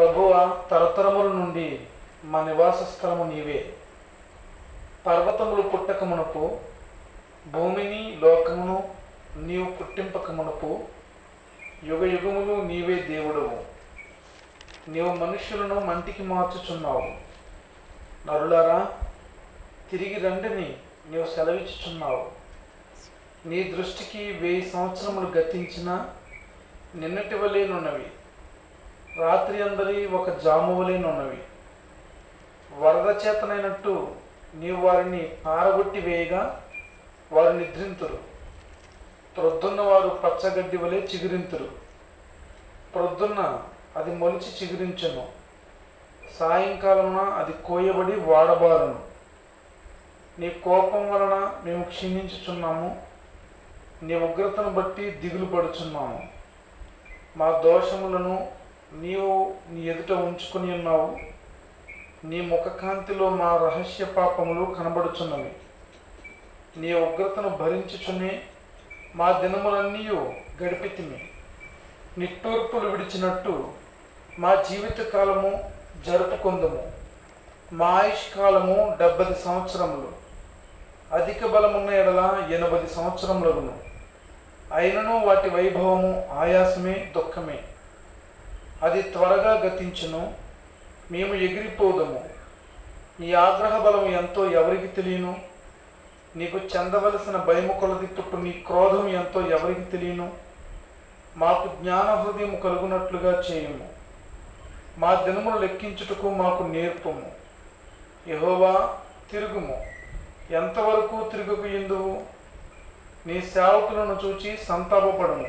ప్రభువ తరతరముల నుండి మా నివాస స్థలము నీవే పర్వతములు పుట్టక మునుపు భూమిని లోకమును నీవు పుట్టింపక మునుపు యుగ యుగములు నీవే దేవుడవు నీవు మనుష్యులను మంటికి మార్చుచున్నావు నరులారా తిరిగి రండిని నీవు సెలవిచ్చుచున్నావు నీ దృష్టికి వెయ్యి సంవత్సరములు గతించిన నిన్నటి వలెనున్నవి రాత్రి అందరి ఒక జాము వలెనున్నవి వరద చేతనైనట్టు నీవు వారిని పారగొట్టి వేయగా వారు నిద్రింతురు ప్రొద్దున్న వారు పచ్చగడ్డి వలె చిగురింతురు ప్రొద్దున్న అది మొలిచి చిగురించును సాయంకాలమున అది కోయబడి వాడబారును నీ కోపం వలన మేము క్షీణించుచున్నాము నీ ఉగ్రతను బట్టి దిగులు పడుచున్నాము మా దోషములను నీవు నీ ఎదుట ఉంచుకొని ఉన్నావు నీ ముఖకాంతిలో మా రహస్య పాపములు కనబడుచున్నవి నీ ఉగ్రతను భరించుచునే మా దినములన్నీ గడిపితిమి నిట్టూర్పులు విడిచినట్టు మా జీవిత కాలము జరుపుకుందము మా ఆయుష్ కాలము డెబ్బై సంవత్సరములు అధిక బలమున్న ఎడల ఎనభై సంవత్సరములను అయినను వాటి వైభవము ఆయాసమే దుఃఖమే అది త్వరగా గతించును మేము ఎగిరిపోదము ఈ ఆగ్రహ బలము ఎంతో ఎవరికి తెలియను నీకు చెందవలసిన భయము కొలది పుట్టు నీ క్రోధం ఎంతో ఎవరికి తెలియను మాకు జ్ఞాన హృదయం కలుగునట్లుగా చేయుము మా దినములు లెక్కించుటకు మాకు నేర్పము యహోవా తిరుగుము ఎంతవరకు తిరుగుకు ఎందువు నీ సేవకులను చూచి సంతాపపడము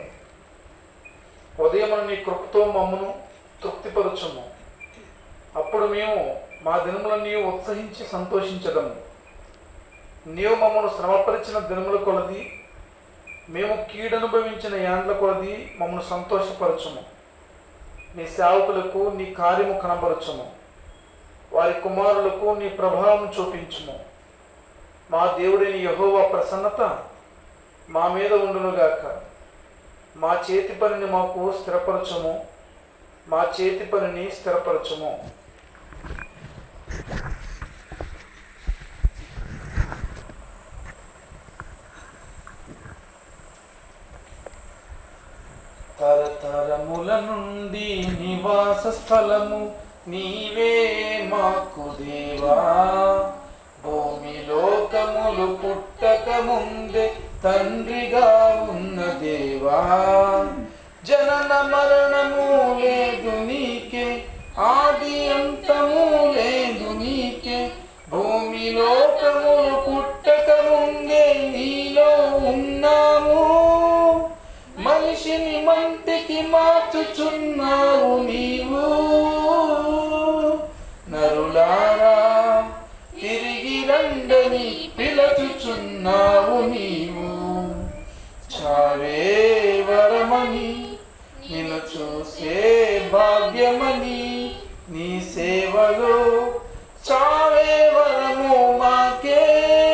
ఉదయమున నీ కృపతో మమ్మను తృప్తిపరచుము అప్పుడు మేము మా దినములన్నీ ఉత్సహించి సంతోషించదము నీవు మమ్మను శ్రమపరిచిన దినముల కొలది మేము కీడనుభవించిన యాండ్ల కొలది మమ్మను సంతోషపరచుము నీ సేవకులకు నీ కార్యము కనబరచుము వారి కుమారులకు నీ ప్రభావం చూపించుము మా దేవుడైన యహోవా ప్రసన్నత మా మీద ఉండునుగాక మా చేతి పనిని మాకు స్థిరపరచుము మా చేతి పనిని స్థిరపరచుము తరతరముల నుండి నివాస స్థలము నీవే మాకు దేవా భూమి లోకములు పుట్టక ముందే తండ్రిగా ఉన్న దేవా జనన మరణము లేదు నీకే ఆది అంతము లేదు నీకే భూమి లోకములు పుట్టక ముందే నీలో ఉన్నాము మనిషిని మంటికి మార్చుచున్నావు నీవు నరులారా తిరిగి రండని పిలచుచున్నావు నీవు చావే వరమని నిన్ను చూసే భాగ్యమని నీ సేవలో చావే వరము మాకే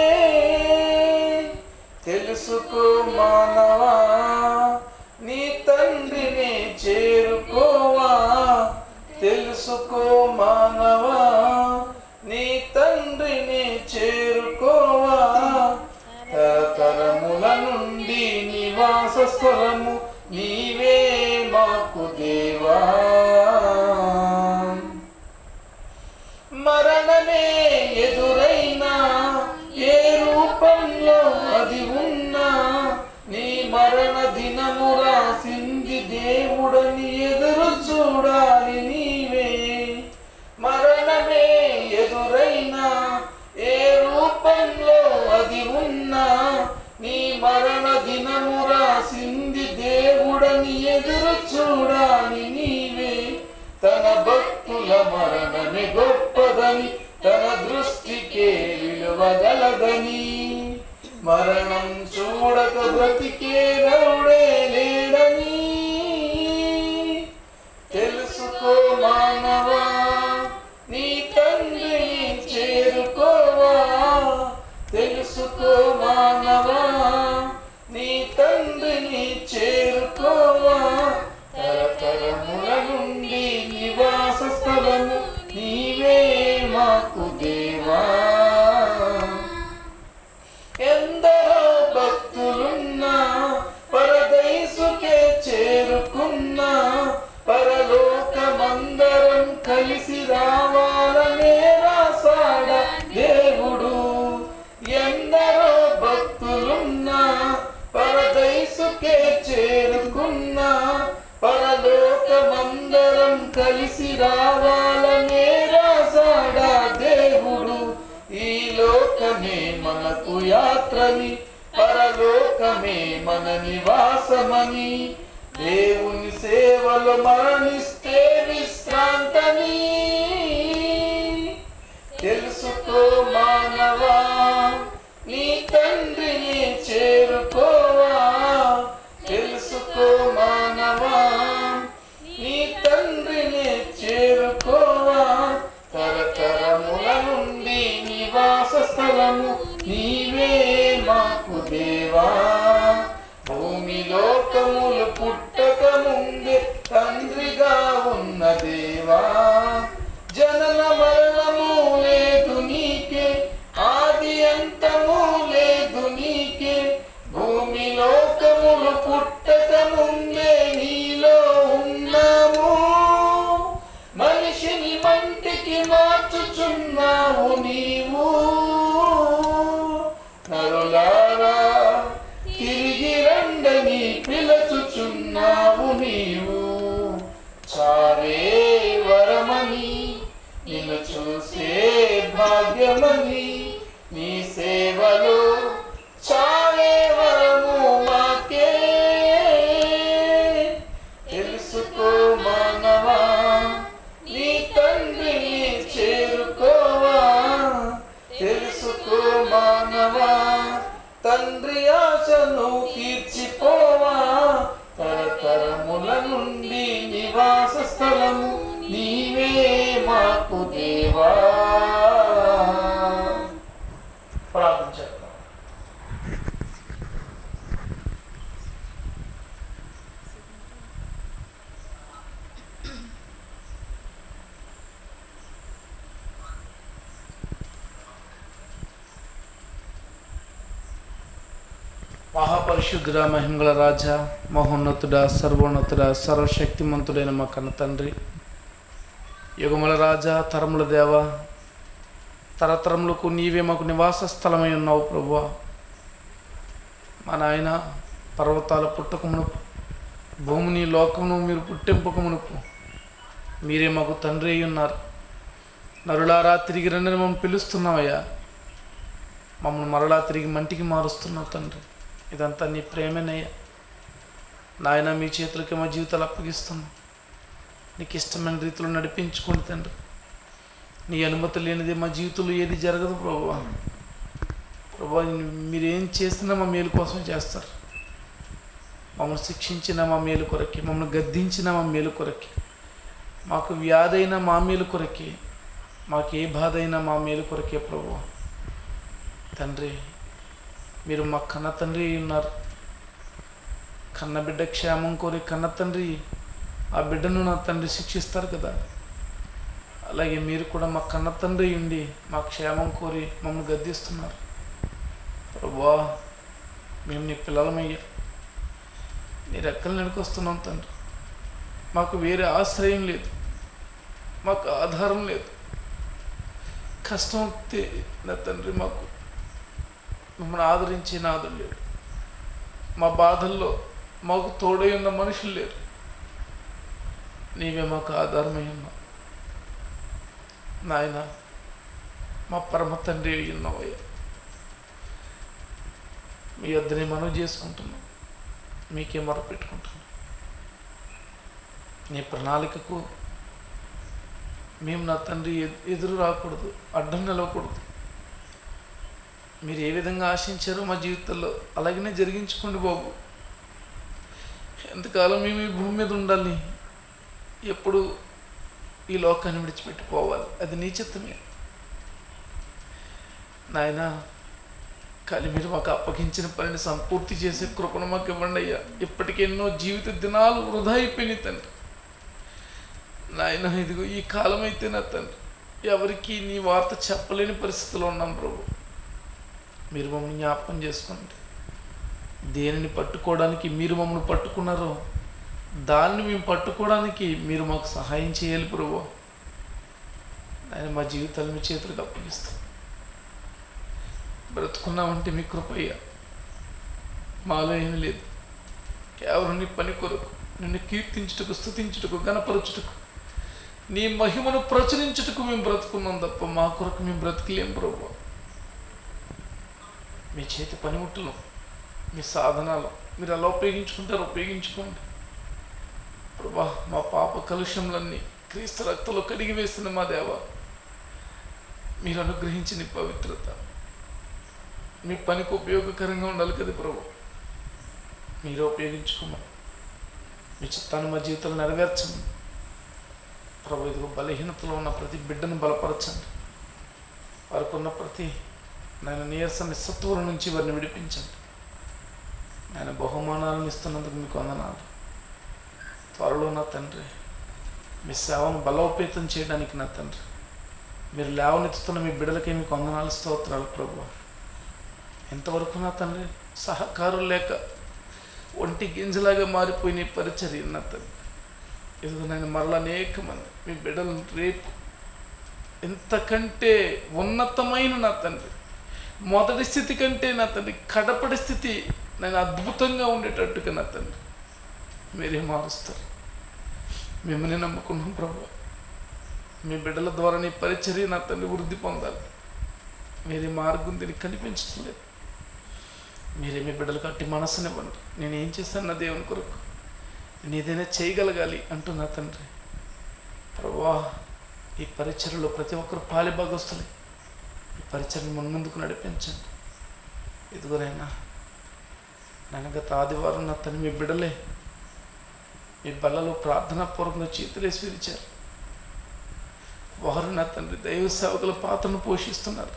తెలుసుకో మానవా నీ తండ్రిని చేరుకోవా తెలుసుకో మానవా నీ తండ్రిని చేరుకోవా తరతరముల నుండి నివాస స్థలము నీవే మాకు దేవా మరణమే ఎదురైనా ఏ రూపంలో అది ఉన్నా నీ మరణ దినము రాసింది దేవుడని ఎదురు చూడాలి నీవే మరణమే ఎదురైనా ఏ రూపంలో అది ఉన్నా నీ మరణ దినము రాసింది దేవుడని ఎదురు చూడాలి నీవే తన భక్తుల మరణమే గొప్పదని తన దృష్టికే విలువగలదని మరణం చూడక బ్రతికే నరుడే లేడని తెలుసుకో మానవా నీ తండ్రిని చేరుకోవా తెలుసుకో మానవా నీ తండ్రిని చేరుకోవా తరతరముల నుండి నివాస నివాసస్థలము నీవే మాకు దేవా ఎందరో భక్తులున్నా పరదైసుకే చేరుకున్నా పరలోకమందరం కలిసి రావాలనే రాసాడ దేవుడు ఎందరో భక్తులున్నా పరదైసుకే చేరుకున్నా పరలోకమందరం కలిసి రావాలనే రాసాడా దేవుడు ఈ లోకమే మనకు యాత్రని పరలోకమే మన నివాసమని దేవుని సేవలు మరణిస్తే విశ్రాంతని తెలుసుకో మానవా నీ తండ్రిని చేరుకోవా తెలుసుకో మానవా నీ తండ్రిని చేరుకోవా తరతరముల నుండి నివాస స్థలము నీవే మాకు దేవా భూమి లోకములు పుట్టక ముందే తండ్రిగా ఉన్న దేవా జనన మరణము లేదు నీకే ఆది అంతము లేదు నీకే భూమి లోకములు పుట్టక ముందే నీలో ఉన్నాము మనిషిని మంటికి మార్చుచున్నావు నీవు నరులారా తిరిగి రండని పిలుచుచున్నావు నీవు చావే వరమని నిన్ను చూసే భాగ్యమని నీ సేవలో చావే వరము మాకే తెలుసుకో మానవా నీ తండ్రిని చేరుకోవా తెలుసుకో మానవా తండ్రి ఆశను తీర్చిపోవా తరతరముల నుండి నివాస స్థలము నీవే మాకు దేవా ప్రార్థన చేద్దాం మహాపరిశుద్ధుడ మహిమగల రాజా మహోన్నతుడ సర్వోన్నతుడ సర్వశక్తిమంతుడైన మా కన్న తండ్రి యుగముల రాజా తరముల దేవ తరతరములకు నీవే మాకు నివాస స్థలమై ఉన్నావు ప్రభువా మా నాయన పర్వతాల పుట్టక మునుపు భూమిని లోకమును మీరు పుట్టింపక మునుపు మీరే మాకు తండ్రి అయి ఉన్నారు నరులారా తిరిగి రండి మమ్మల్ని పిలుస్తున్నామయ్యా మమ్మల్ని మరలా తిరిగి మంటికి మారుస్తున్నావు తండ్రి ఇదంతా నీ ప్రేమేనయ్యా నాయన మీ చేతులకి మా జీవితాలు అప్పగిస్తున్నాం నీకు ఇష్టమైన రీతిలో నడిపించుకోండి తండ్రి నీ అనుమతి లేనిది మా జీవితంలో ఏది జరగదు ప్రభు ప్రభు మీరు ఏం చేసినా మా మేలు కోసం చేస్తారు మమ్మల్ని శిక్షించిన మా మేలు కొరకి మమ్మల్ని గద్దించిన మా మేలు కొరకి మాకు వ్యాధైన మా మేలు కొరకి మాకు ఏ బాధ అయినా మా మేలు కొరకే ప్రభు తండ్రి మీరు మా కన్న తండ్రి అయి ఉన్నారు కన్న బిడ్డ క్షేమం కోరి కన్న తండ్రి ఆ బిడ్డను నా తండ్రి శిక్షిస్తారు కదా అలాగే మీరు కూడా మా కన్న తండ్రి అయి ఉండి మా క్షేమం కోరి మమ్మల్ని గద్దిస్తున్నారు ప్రభువా మేము నీ పిల్లలమయ్యా నీ రెక్కలు నడుకొస్తున్నాం తండ్రి మాకు వేరే ఆశ్రయం లేదు మాకు ఆధారం లేదు కష్టం వస్తే నా తండ్రి మాకు మమ్మల్ని ఆదరించే నాదులు లేడు మా బాధల్లో మాకు తోడై ఉన్న మనుషులు లేరు నీవే మాకు ఆధారమై ఉన్నావు నాయన మా పరమ తండ్రి అయి ఉన్నావయ్యా మీ వద్దని మనం చేసుకుంటున్నాం మీకే మొరపెట్టుకుంటున్నాం నీ ప్రణాళికకు మేము నా తండ్రి ఎ- ఎదురు రాకూడదు అడ్డం నిలవకూడదు మీరు ఏ విధంగా ఆశించారో మా జీవితంలో అలాగనే జరిగించుకోండి బాబు ఎంతకాలం మేము ఈ భూమి మీద ఉండాలి ఎప్పుడు ఈ లోకాన్ని విడిచిపెట్టిపోవాలి అది నీ చిత్తమే నాయన కానీ మీరు మాకు అప్పగించిన పనిని సంపూర్తి చేసే కృపను మాకు ఇవ్వండి అయ్యా ఇప్పటికి ఎన్నో జీవిత దినాలు వృధా అయిపోయినాయి తండ్రి నాయన ఇదిగో ఈ కాలం అయితే నా తండ్రి ఎవరికి నీ వార్త చెప్పలేని పరిస్థితిలో ఉన్నాం ప్రభు మీరు మమ్మల్ని జ్ఞాపకం చేసుకోండి దేనిని పట్టుకోవడానికి మీరు మమ్మల్ని పట్టుకున్నారో దాన్ని మేము పట్టుకోవడానికి మీరు మాకు సహాయం చేయాలి ప్రభు ఆయన మా జీవితాలు మీ చేతులకు అప్పగిస్తాం బ్రతుకున్నామంటే మీ కృపయ్య మాలో ఏమీ లేదు కేవలం నీ పని కొరకు నిన్ను కీర్తించుటకు స్థుతించుటకు గణపరచుటకు నీ మహిమను ప్రచురించుటకు మేము బ్రతుకున్నాం తప్ప మా కొరకు మేము బ్రతికలేం ప్రభు మీ చేతి పనిముట్లు మీ సాధనాలు మీరు ఎలా ఉపయోగించుకుంటారో ఉపయోగించుకోండి ప్రభా మా పాప కలుషములన్నీ క్రీస్తు రక్తంలో కడిగి వేసిన మా దేవ మీరు అనుగ్రహించిన ఈ పవిత్రత మీ పనికి ఉపయోగకరంగా ఉండాలి కదా ప్రభు మీరు ఉపయోగించుకోమని మీ చిత్తాన్ని మా జీవితంలో నెరవేర్చండి ప్రభు ఇదిగో బలహీనతలో ఉన్న ప్రతి బిడ్డను బలపరచండి వారికి ఉన్న ప్రతి నేను నీరస నిస్సత్తువుల నుంచి వారిని విడిపించండి నేను బహుమానాలను ఇస్తున్నందుకు మీకు వందనాలు త్వరలో నా తండ్రి మీ సేవను బలోపేతం చేయడానికి నా తండ్రి మీరు లేవనెత్తుతున్న మీ బిడ్డలకి మీకు వందనాలు స్తోత్రాలు ప్రభు ఎంతవరకు నా తండ్రి సహకారం లేక ఒంటి గింజలాగా మారిపోయిన ఈ పరిచర్య నా తండ్రి ఇదిగో నేను మరలా అనేక మంది మీ బిడ్డలను రేపు ఇంతకంటే ఉన్నతమైన నా తండ్రి మొదటి స్థితి కంటే నా తండ్రి కడపడి స్థితి నేను అద్భుతంగా ఉండేటట్టుగా నా తండ్రి మీరే మారుస్తారు మిమ్మల్ని నమ్ముకున్నాం ప్రభు మీ బిడ్డల ద్వారా నీ పరిచర్య నా తండ్రి వృద్ధి పొందాలి మీరే మార్గం దీనికి కనిపించడం లేదు మీరే మీ బిడ్డలకు అట్టి మనసునివ్వండి నేను ఏం చేశాను నా దేవుని కొరకు నేను ఏదైనా చేయగలగాలి అంటున్నా తండ్రి ప్రభువా ఈ పరిచయలో ప్రతి ఒక్కరు పాలి భాగస్తులే ఈ పరిచయను మున్ముందుకు నడిపించండి ఇదిగోనైనా నేను గత ఆదివారం నా తను మీ బిడ్డలే మీ బల్లలో ప్రార్థనాపూర్వకంగా చేతులేసి విరిచారు వారు నా తండ్రి దైవ సేవకుల పాత్రను పోషిస్తున్నారు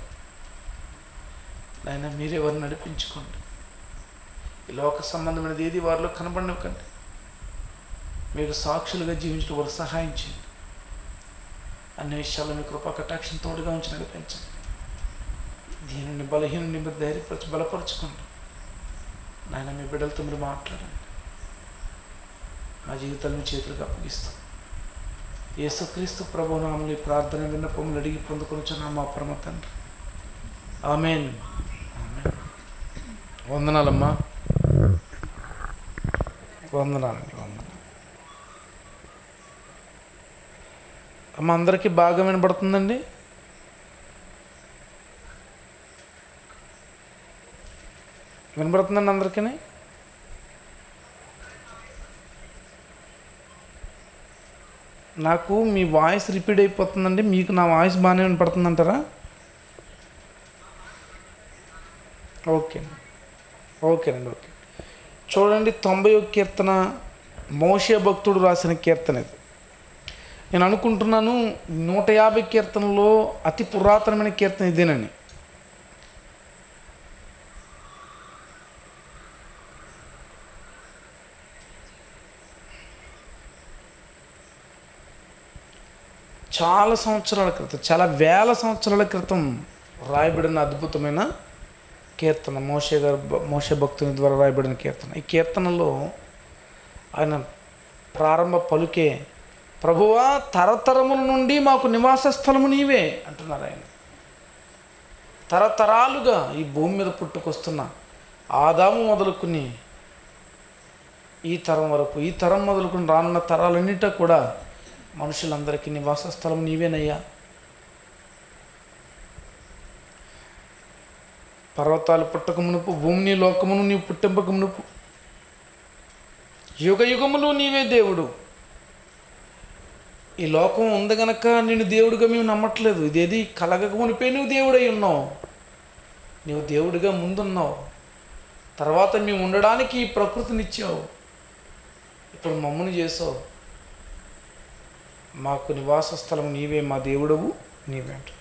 నాయన మీరే వారిని నడిపించుకోండి ఈ లోక సంబంధమైనది ఏది వారిలో కనబడనివ్వకండి మీరు సాక్షులుగా జీవించడం వారికి సహాయం చేయండి అన్ని విషయాల్లో మీ కృపా కటాక్షం తోడుగా ఉంచి నడిపించండి దీనిని బలహీనుని మీరు ధైర్యపరచి బలపరచుకోండి నాయన మీ బిడ్డలతో మీరు మాట్లాడండి మా జీవితాలు మీ చేతులకు అప్పగిస్తాం యేసుక్రీస్తు ప్రభునామని ప్రార్థన విన్నపములు అడిగి పొందుకొనిచున్న మా పరమ తండ్రి ఆమెన్ ఆమెన్. వందనాలమ్మా వందనాలండి వందనాలు అమ్మ అందరికీ బాగా వినపడుతుందండి వినపడుతుందండి అందరికీ నాకు మీ వాయిస్ రిపీట్ అయిపోతుందండి మీకు నా వాయిస్ బాగానే వినపడుతుందంటారా ఓకే ఓకేనండి ఓకే చూడండి తొంభై ఒక కీర్తన మోషే భక్తుడు రాసిన కీర్తన ఇది నేను అనుకుంటున్నాను నూట యాభై కీర్తనలో అతి పురాతనమైన కీర్తన ఇదేనని చాలా సంవత్సరాల క్రితం చాలా వేల సంవత్సరాల క్రితం రాయబడిన అద్భుతమైన కీర్తన మోషే గారు మోషే భక్తుని ద్వారా రాయబడిన కీర్తన ఈ కీర్తనలో ఆయన ప్రారంభ పలుకే ప్రభువా తరతరముల నుండి మాకు నివాస స్థలము నీవే అంటున్నారు ఆయన తరతరాలుగా ఈ భూమి మీద పుట్టుకొస్తున్న ఆదాము మొదలుకుని ఈ తరం వరకు ఈ తరం మొదలుకుని రానున్న తరాలన్నిటా కూడా మనుషులందరికీ నివాస స్థలం నీవేనయ్యా పర్వతాలు పుట్టక మునుపు భూమిని లోకమును నీవు పుట్టింపక మునుపు యుగ యుగములు నీవే దేవుడు ఈ లోకం ఉంది గనక నేను దేవుడిగా మేము నమ్మట్లేదు ఇదేది కలగక మునిపే నువ్వు దేవుడై ఉన్నావు నువ్వు దేవుడిగా ముందున్నావు తర్వాత మేము ఉండడానికి ఈ ప్రకృతినిచ్చావు ఇప్పుడు మమ్మల్ని చేసావు మాకు నివాస స్థలం నీవే మా దేవుడవు నీవే అంటున్నాడు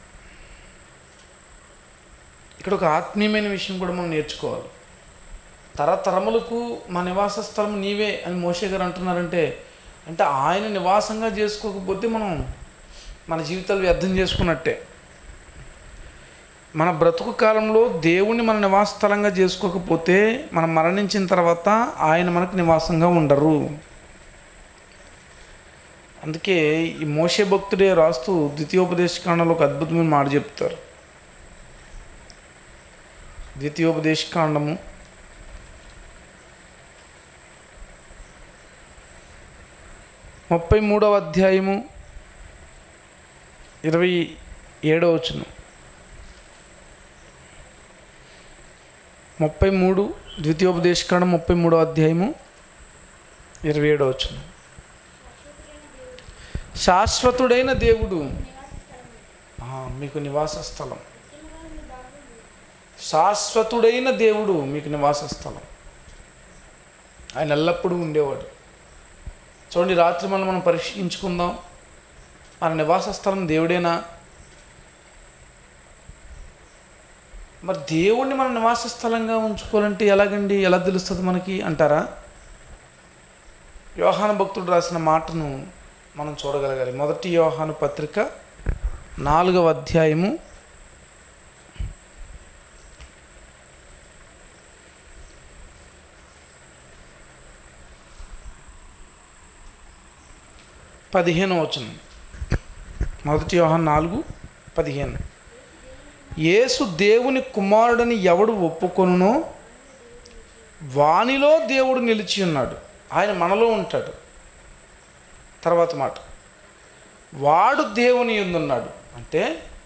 ఇక్కడ ఒక ఆత్మీయమైన విషయం కూడా మనం నేర్చుకోవాలి తరతరములకు మా నివాస స్థలం నీవే అని మోషే గారు అంటున్నారంటే అంటే ఆయన నివాసంగా చేసుకోకపోతే మనం మన జీవితాలు వ్యర్థం చేసుకున్నట్టే మన బ్రతుకు కాలంలో దేవుణ్ణి మన నివాస స్థలంగా చేసుకోకపోతే మనం మరణించిన తర్వాత ఆయన మనకు నివాసంగా ఉండరు అందుకే ఈ మోషే భక్తుడే రాస్తూ ద్వితీయోపదేశకాండంలో ఒక అద్భుతమైన మాట చెప్తారు ద్వితీయోపదేశకాండము ముప్పై మూడవ అధ్యాయము ఇరవై ఏడవ వచనం ముప్పై మూడు ద్వితీయోపదేశకాండం ముప్పై మూడవ అధ్యాయము ఇరవై ఏడవ వచనం శాశ్వతుడైన దేవుడు ఆ, మీకు నివాస స్థలం శాశ్వతుడైన దేవుడు మీకు నివాస స్థలం ఆయన ఎల్లప్పుడూ ఉండేవాడు చూడండి రాత్రి మనం మనం పరీక్షించుకుందాం మన నివాస స్థలం దేవుడేనా మరి దేవుణ్ణి మన నివాస స్థలంగా ఉంచుకోవాలంటే ఎలాగండి ఎలా తెలుస్తుంది మనకి అంటారా యోహాను భక్తుడు రాసిన మాటను మనం చూడగలగాలి మొదటి యోహాను పత్రిక నాలుగవ అధ్యాయము పదిహేను వచనం మొదటి యోహాన్ నాలుగు పదిహేను యేసు దేవుని కుమారుడని ఎవడు ఒప్పుకొనునో వానిలో దేవుడు నిలిచి ఉన్నాడు ఆయన మనలో ఉంటాడు తర్వాత మాట వాడు దేవుని ఎందున్నాడు అంటే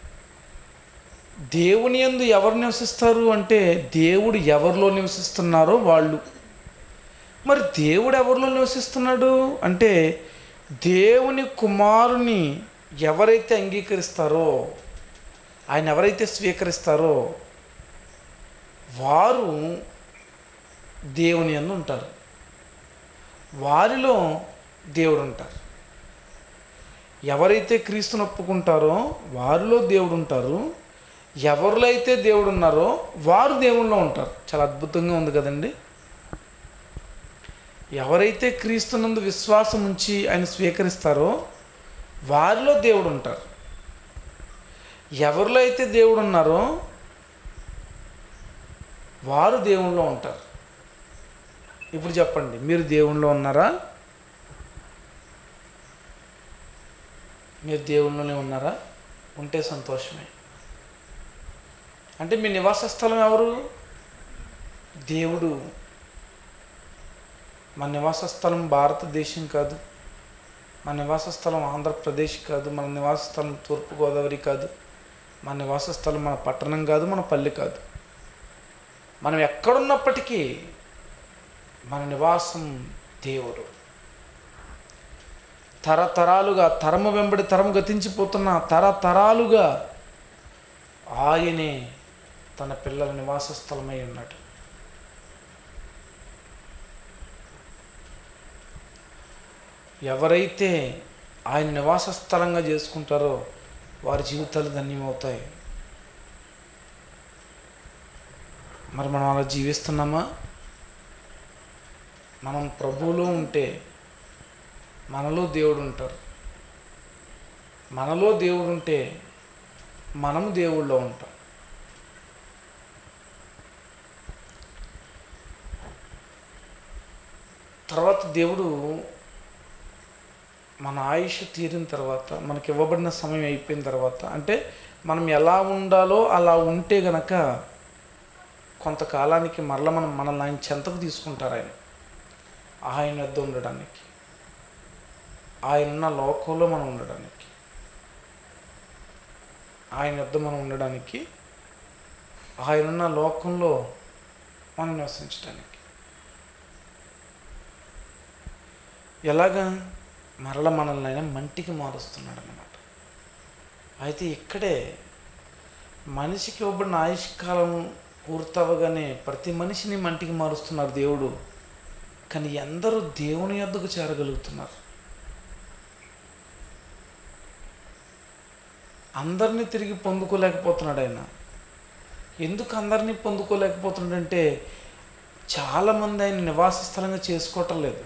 దేవుని ఎందు ఎవరు నివసిస్తారు అంటే దేవుడు ఎవరిలో నివసిస్తున్నారో వాళ్ళు మరి దేవుడు ఎవరిలో నివసిస్తున్నాడు అంటే దేవుని కుమారుని ఎవరైతే అంగీకరిస్తారో ఆయన ఎవరైతే స్వీకరిస్తారో వారు దేవుని అందు ఉంటారు వారిలో దేవుడు ఉంటారు ఎవరైతే క్రీస్తుని ఒప్పుకుంటారో వారిలో దేవుడు ఉంటారు ఎవరిలో అయితే దేవుడు ఉన్నారో వారు దేవుల్లో ఉంటారు చాలా అద్భుతంగా ఉంది కదండి ఎవరైతే క్రీస్తునందు విశ్వాసం ఉంచి ఆయన స్వీకరిస్తారో వారిలో దేవుడు ఉంటారు ఎవరిలో అయితే దేవుడు ఉన్నారో వారు దేవుల్లో ఉంటారు ఇప్పుడు చెప్పండి మీరు దేవుల్లో ఉన్నారా మీరు దేవుల్లోనే ఉన్నారా ఉంటే సంతోషమే అంటే మీ నివాస స్థలం ఎవరు దేవుడు మన నివాస స్థలం భారతదేశం కాదు మన నివాస స్థలం ఆంధ్రప్రదేశ్ కాదు మన నివాస స్థలం తూర్పుగోదావరి కాదు మన నివాస స్థలం మన పట్టణం కాదు మన పల్లె కాదు మనం ఎక్కడున్నప్పటికీ మన నివాసం దేవుడు తరతరాలుగా తరము వెంబడి తరము గతించిపోతున్న తరతరాలుగా ఆయనే తన పిల్లల నివాస స్థలమై ఉన్నాడు ఎవరైతే ఆయన నివాస స్థలంగా చేసుకుంటారో వారి జీవితాలు ధన్యమవుతాయి మరి మనం అలా జీవిస్తున్నామా మనం ప్రభువులో ఉంటే మనలో దేవుడు ఉంటారు మనలో దేవుడు ఉంటే మనము దేవుళ్ళో ఉంటాం తర్వాత దేవుడు మన ఆయుష్ తీరిన తర్వాత మనకి ఇవ్వబడిన సమయం అయిపోయిన తర్వాత అంటే మనం ఎలా ఉండాలో అలా ఉంటే గనక కొంతకాలానికి మరల మనం మనల్ని ఆయన చెంతకు తీసుకుంటారు ఆయన ఆయన వద్ద ఉండడానికి ఆయన ఉన్న లోకంలో మనం ఉండడానికి ఆయన వద్ద మనం ఉండడానికి ఆయన ఉన్న లోకంలో మనం నివసించడానికి ఎలాగా మరల మనల్ని ఆయన మంటికి మారుస్తున్నాడు అన్నమాట అయితే ఇక్కడే మనిషికి ఇవ్వబడిన ఆయుష్కాలం పూర్తవగానే ప్రతి మనిషిని మంటికి మారుస్తున్నారు దేవుడు కానీ ఎందరూ దేవుని యొద్దకు చేరగలుగుతున్నారు అందరినీ తిరిగి పొందుకోలేకపోతున్నాడు ఆయన ఎందుకు అందరినీ పొందుకోలేకపోతున్నాడంటే చాలామంది ఆయన నివాస స్థలంగా చేసుకోవటం లేదు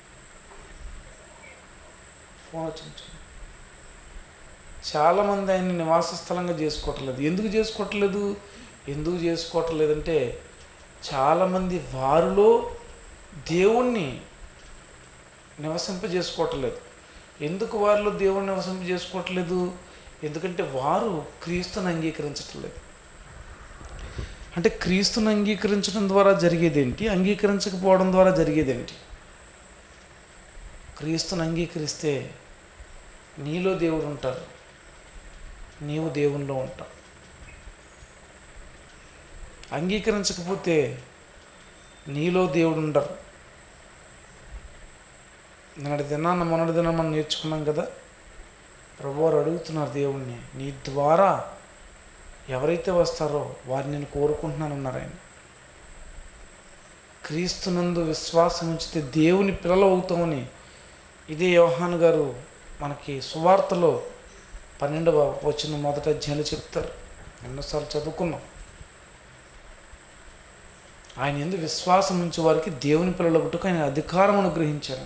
ఫోన్ వచ్చింది చూడు. చాలామంది ఆయన నివాస స్థలంగా చేసుకోవటం లేదు ఎందుకు చేసుకోవటం లేదు ఎందుకు చేసుకోవటం లేదంటే చాలామంది వారిలో దేవుణ్ణి నివసింపజేసుకోవటం లేదు ఎందుకు వారిలో దేవుణ్ణి నివసింపజేసుకోవటం లేదు ఎందుకంటే వారు క్రీస్తుని అంగీకరించటం లేదు అంటే క్రీస్తుని అంగీకరించడం ద్వారా జరిగేదేంటి అంగీకరించకపోవడం ద్వారా జరిగేదేంటి క్రీస్తుని అంగీకరిస్తే నీలో దేవుడు ఉంటారు నీవు దేవునిలో ఉంటావు అంగీకరించకపోతే నీలో దేవుడు ఉండరు నిన్నటి దినాన్న మొన్నటి దినం మనం నేర్చుకున్నాం కదా ప్రభువారు అడుగుతున్నారు దేవుణ్ణి నీ ద్వారా ఎవరైతే వస్తారో వారిని నేను కోరుకుంటున్నానన్నారు ఆయన క్రీస్తునందు విశ్వాసం ఉంచితే దేవుని పిల్లలు అవుతామని ఇదే యోహాన్ గారు మనకి సువార్తలో పన్నెండవ వచ్చిన మొదట అధ్యాయులు చెప్తారు ఎన్నోసార్లు చదువుకున్నాం ఆయన ఎందు విశ్వాసం ఉంచే వారికి దేవుని పిల్లల గుట్టుకు ఆయన అధికారం అనుగ్రహించారు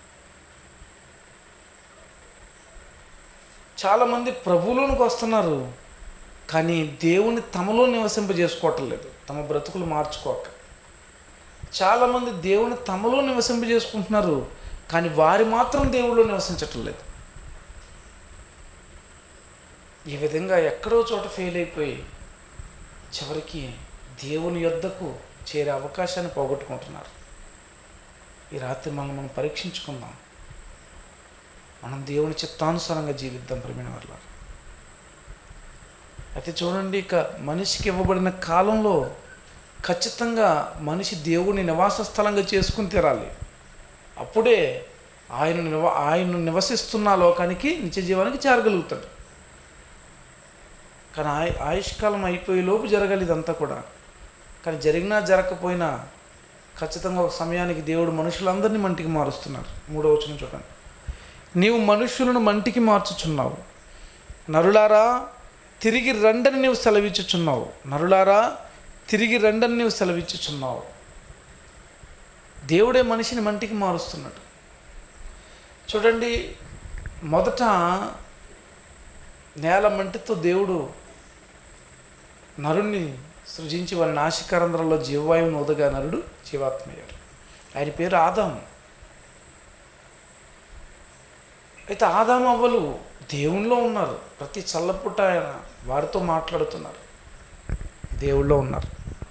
చాలామంది ప్రభువులోనికి వస్తున్నారు కానీ దేవుని తమలో నివసింపజేసుకోవటం లేదు తమ బ్రతుకులు మార్చుకోక చాలామంది దేవుని తమలో నివసింపజేసుకుంటున్నారు కానీ వారి మాత్రం దేవుళ్ళు నివసించటం లేదు ఈ విధంగా ఎక్కడో చోట ఫెయిల్ అయిపోయి చివరికి దేవుని యొద్దకు చేరే అవకాశాన్ని పోగొట్టుకుంటున్నారు ఈ రాత్రి మనం మనం పరీక్షించుకుందాం మనం దేవుని చిత్తానుసారంగా జీవిద్దాం ప్రమీణ వల్ల అయితే చూడండి ఇక మనిషికి ఇవ్వబడిన కాలంలో ఖచ్చితంగా మనిషి దేవుని నివాస స్థలంగా చేసుకుని తీరాలి అప్పుడే ఆయన నివ ఆయన నివసిస్తున్న లోకానికి నిత్య జీవానికి చేరగలుగుతాడు కానీ ఆయ ఆయుష్కాలం అయిపోయే లోపు జరగాలి ఇదంతా కూడా కానీ జరిగినా జరగకపోయినా ఖచ్చితంగా ఒక సమయానికి దేవుడు మనుషులందరినీ మంటికి మారుస్తున్నారు మూడో వచనం చూడండి నీవు మనుషులను మంటికి మార్చుచున్నావు నరులారా తిరిగి రండని నీవు సెలవిచ్చుచున్నావు నరులారా తిరిగి రండని నీవు సెలవిచ్చుచున్నావు దేవుడే మనిషిని మంటికి మారుస్తున్నాడు చూడండి మొదట నేల మంటితో దేవుడు నరుణ్ణి సృజించి వారి నాశికరంధ్రంలో జీవవాయువును ఉదగా నరుడు జీవాత్మయ్యాడు ఆయన పేరు ఆదాము అయితే ఆదాము అవ్వలు దేవుల్లో ఉన్నారు ప్రతి చల్లపుట్ట ఆయన వారితో మాట్లాడుతున్నారు దేవుళ్ళో ఉన్నారు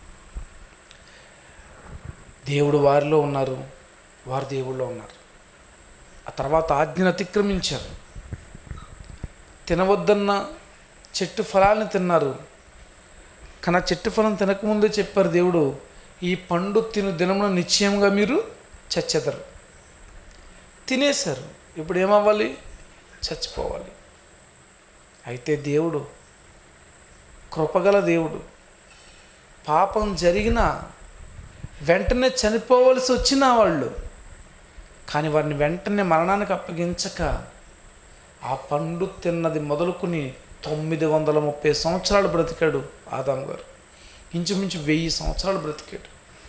దేవుడు వారిలో ఉన్నారు వారు దేవుళ్ళో ఉన్నారు ఆ తర్వాత ఆజ్ఞను అతిక్రమించారు తినవద్దన్న చెట్టు ఫలాన్ని తిన్నారు కానీ ఆ చెట్టు ఫలం తినకముందే చెప్పారు దేవుడు ఈ పండు తిను దినమున నిశ్చయంగా మీరు చచ్చెదరు తినేశారు ఇప్పుడు ఏమవ్వాలి చచ్చిపోవాలి అయితే దేవుడు కృపగల దేవుడు పాపం జరిగిన వెంటనే చనిపోవలసి వచ్చిన వాళ్ళు కానీ వారిని వెంటనే మరణానికి అప్పగించక ఆ పండు తిన్నది మొదలుకుని తొమ్మిది వందల ముప్పై సంవత్సరాలు బ్రతికాడు ఆదాం గారు ఇంచుమించు వెయ్యి సంవత్సరాలు బ్రతికాడు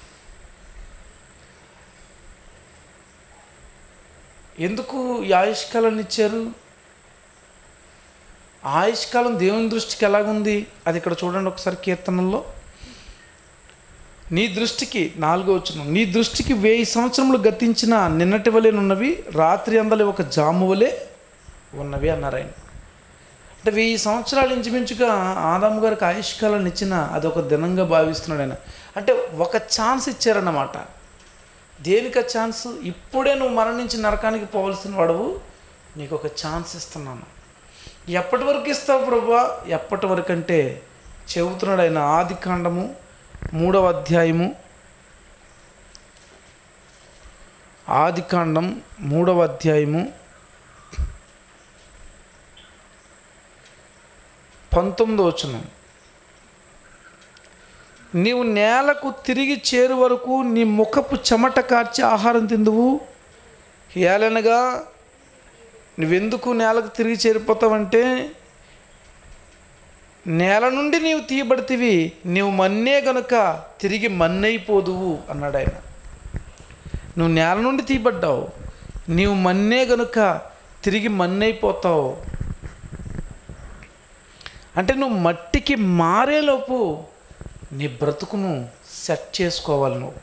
ఎందుకు ఈ ఆయుష్కాలాన్ని ఇచ్చారు ఆయుష్కాలం దేవుని దృష్టికి ఎలాగుంది అది ఇక్కడ చూడండి ఒకసారి కీర్తనల్లో నీ దృష్టికి నాలుగో వచ్చిన నీ దృష్టికి వెయ్యి సంవత్సరములు గతించిన నిన్నటి వలెనున్నవి రాత్రి అందలి ఒక జాము వలె ఉన్నవి అన్నారు ఆయన అంటే వెయ్యి సంవత్సరాలు ఇంచుమించుగా ఆదాము గారికి ఆయుష్కాలాన్ని ఇచ్చిన అది ఒక దినంగా భావిస్తున్నాడు ఆయన అంటే ఒక ఛాన్స్ ఇచ్చారన్నమాట దేనికి ఆ ఛాన్స్ ఇప్పుడే నువ్వు మరణించి నరకానికి పోవలసిన వాడవు నీకు ఒక ఛాన్స్ ఇస్తున్నాను ఎప్పటి వరకు ఇస్తావు ప్రభా ఎప్పటి వరకు అంటే చెబుతున్నాడు ఆయన ఆది కాండము మూడవ అధ్యాయము ఆది కాండం మూడవ అధ్యాయము పంతొమ్మిదో వచనం నీవు నేలకు తిరిగి చేరు వరకు నీ ముఖపు చెమట కార్చి ఆహారం తిందువు ఏలనగా నువ్వెందుకు నేలకు తిరిగి చేరిపోతావంటే నేల నుండి నీవు తీయబడితివి నీవు మన్నే గనుక తిరిగి మన్నైపోదువు అన్నాడు ఆయన నువ్వు నేల నుండి తీయబడ్డావు నీవు మన్నే గనుక తిరిగి మన్నైపోతావు అంటే నువ్వు మట్టికి మారేలోపు నీ బ్రతుకును సెట్ చేసుకోవాలి నువ్వు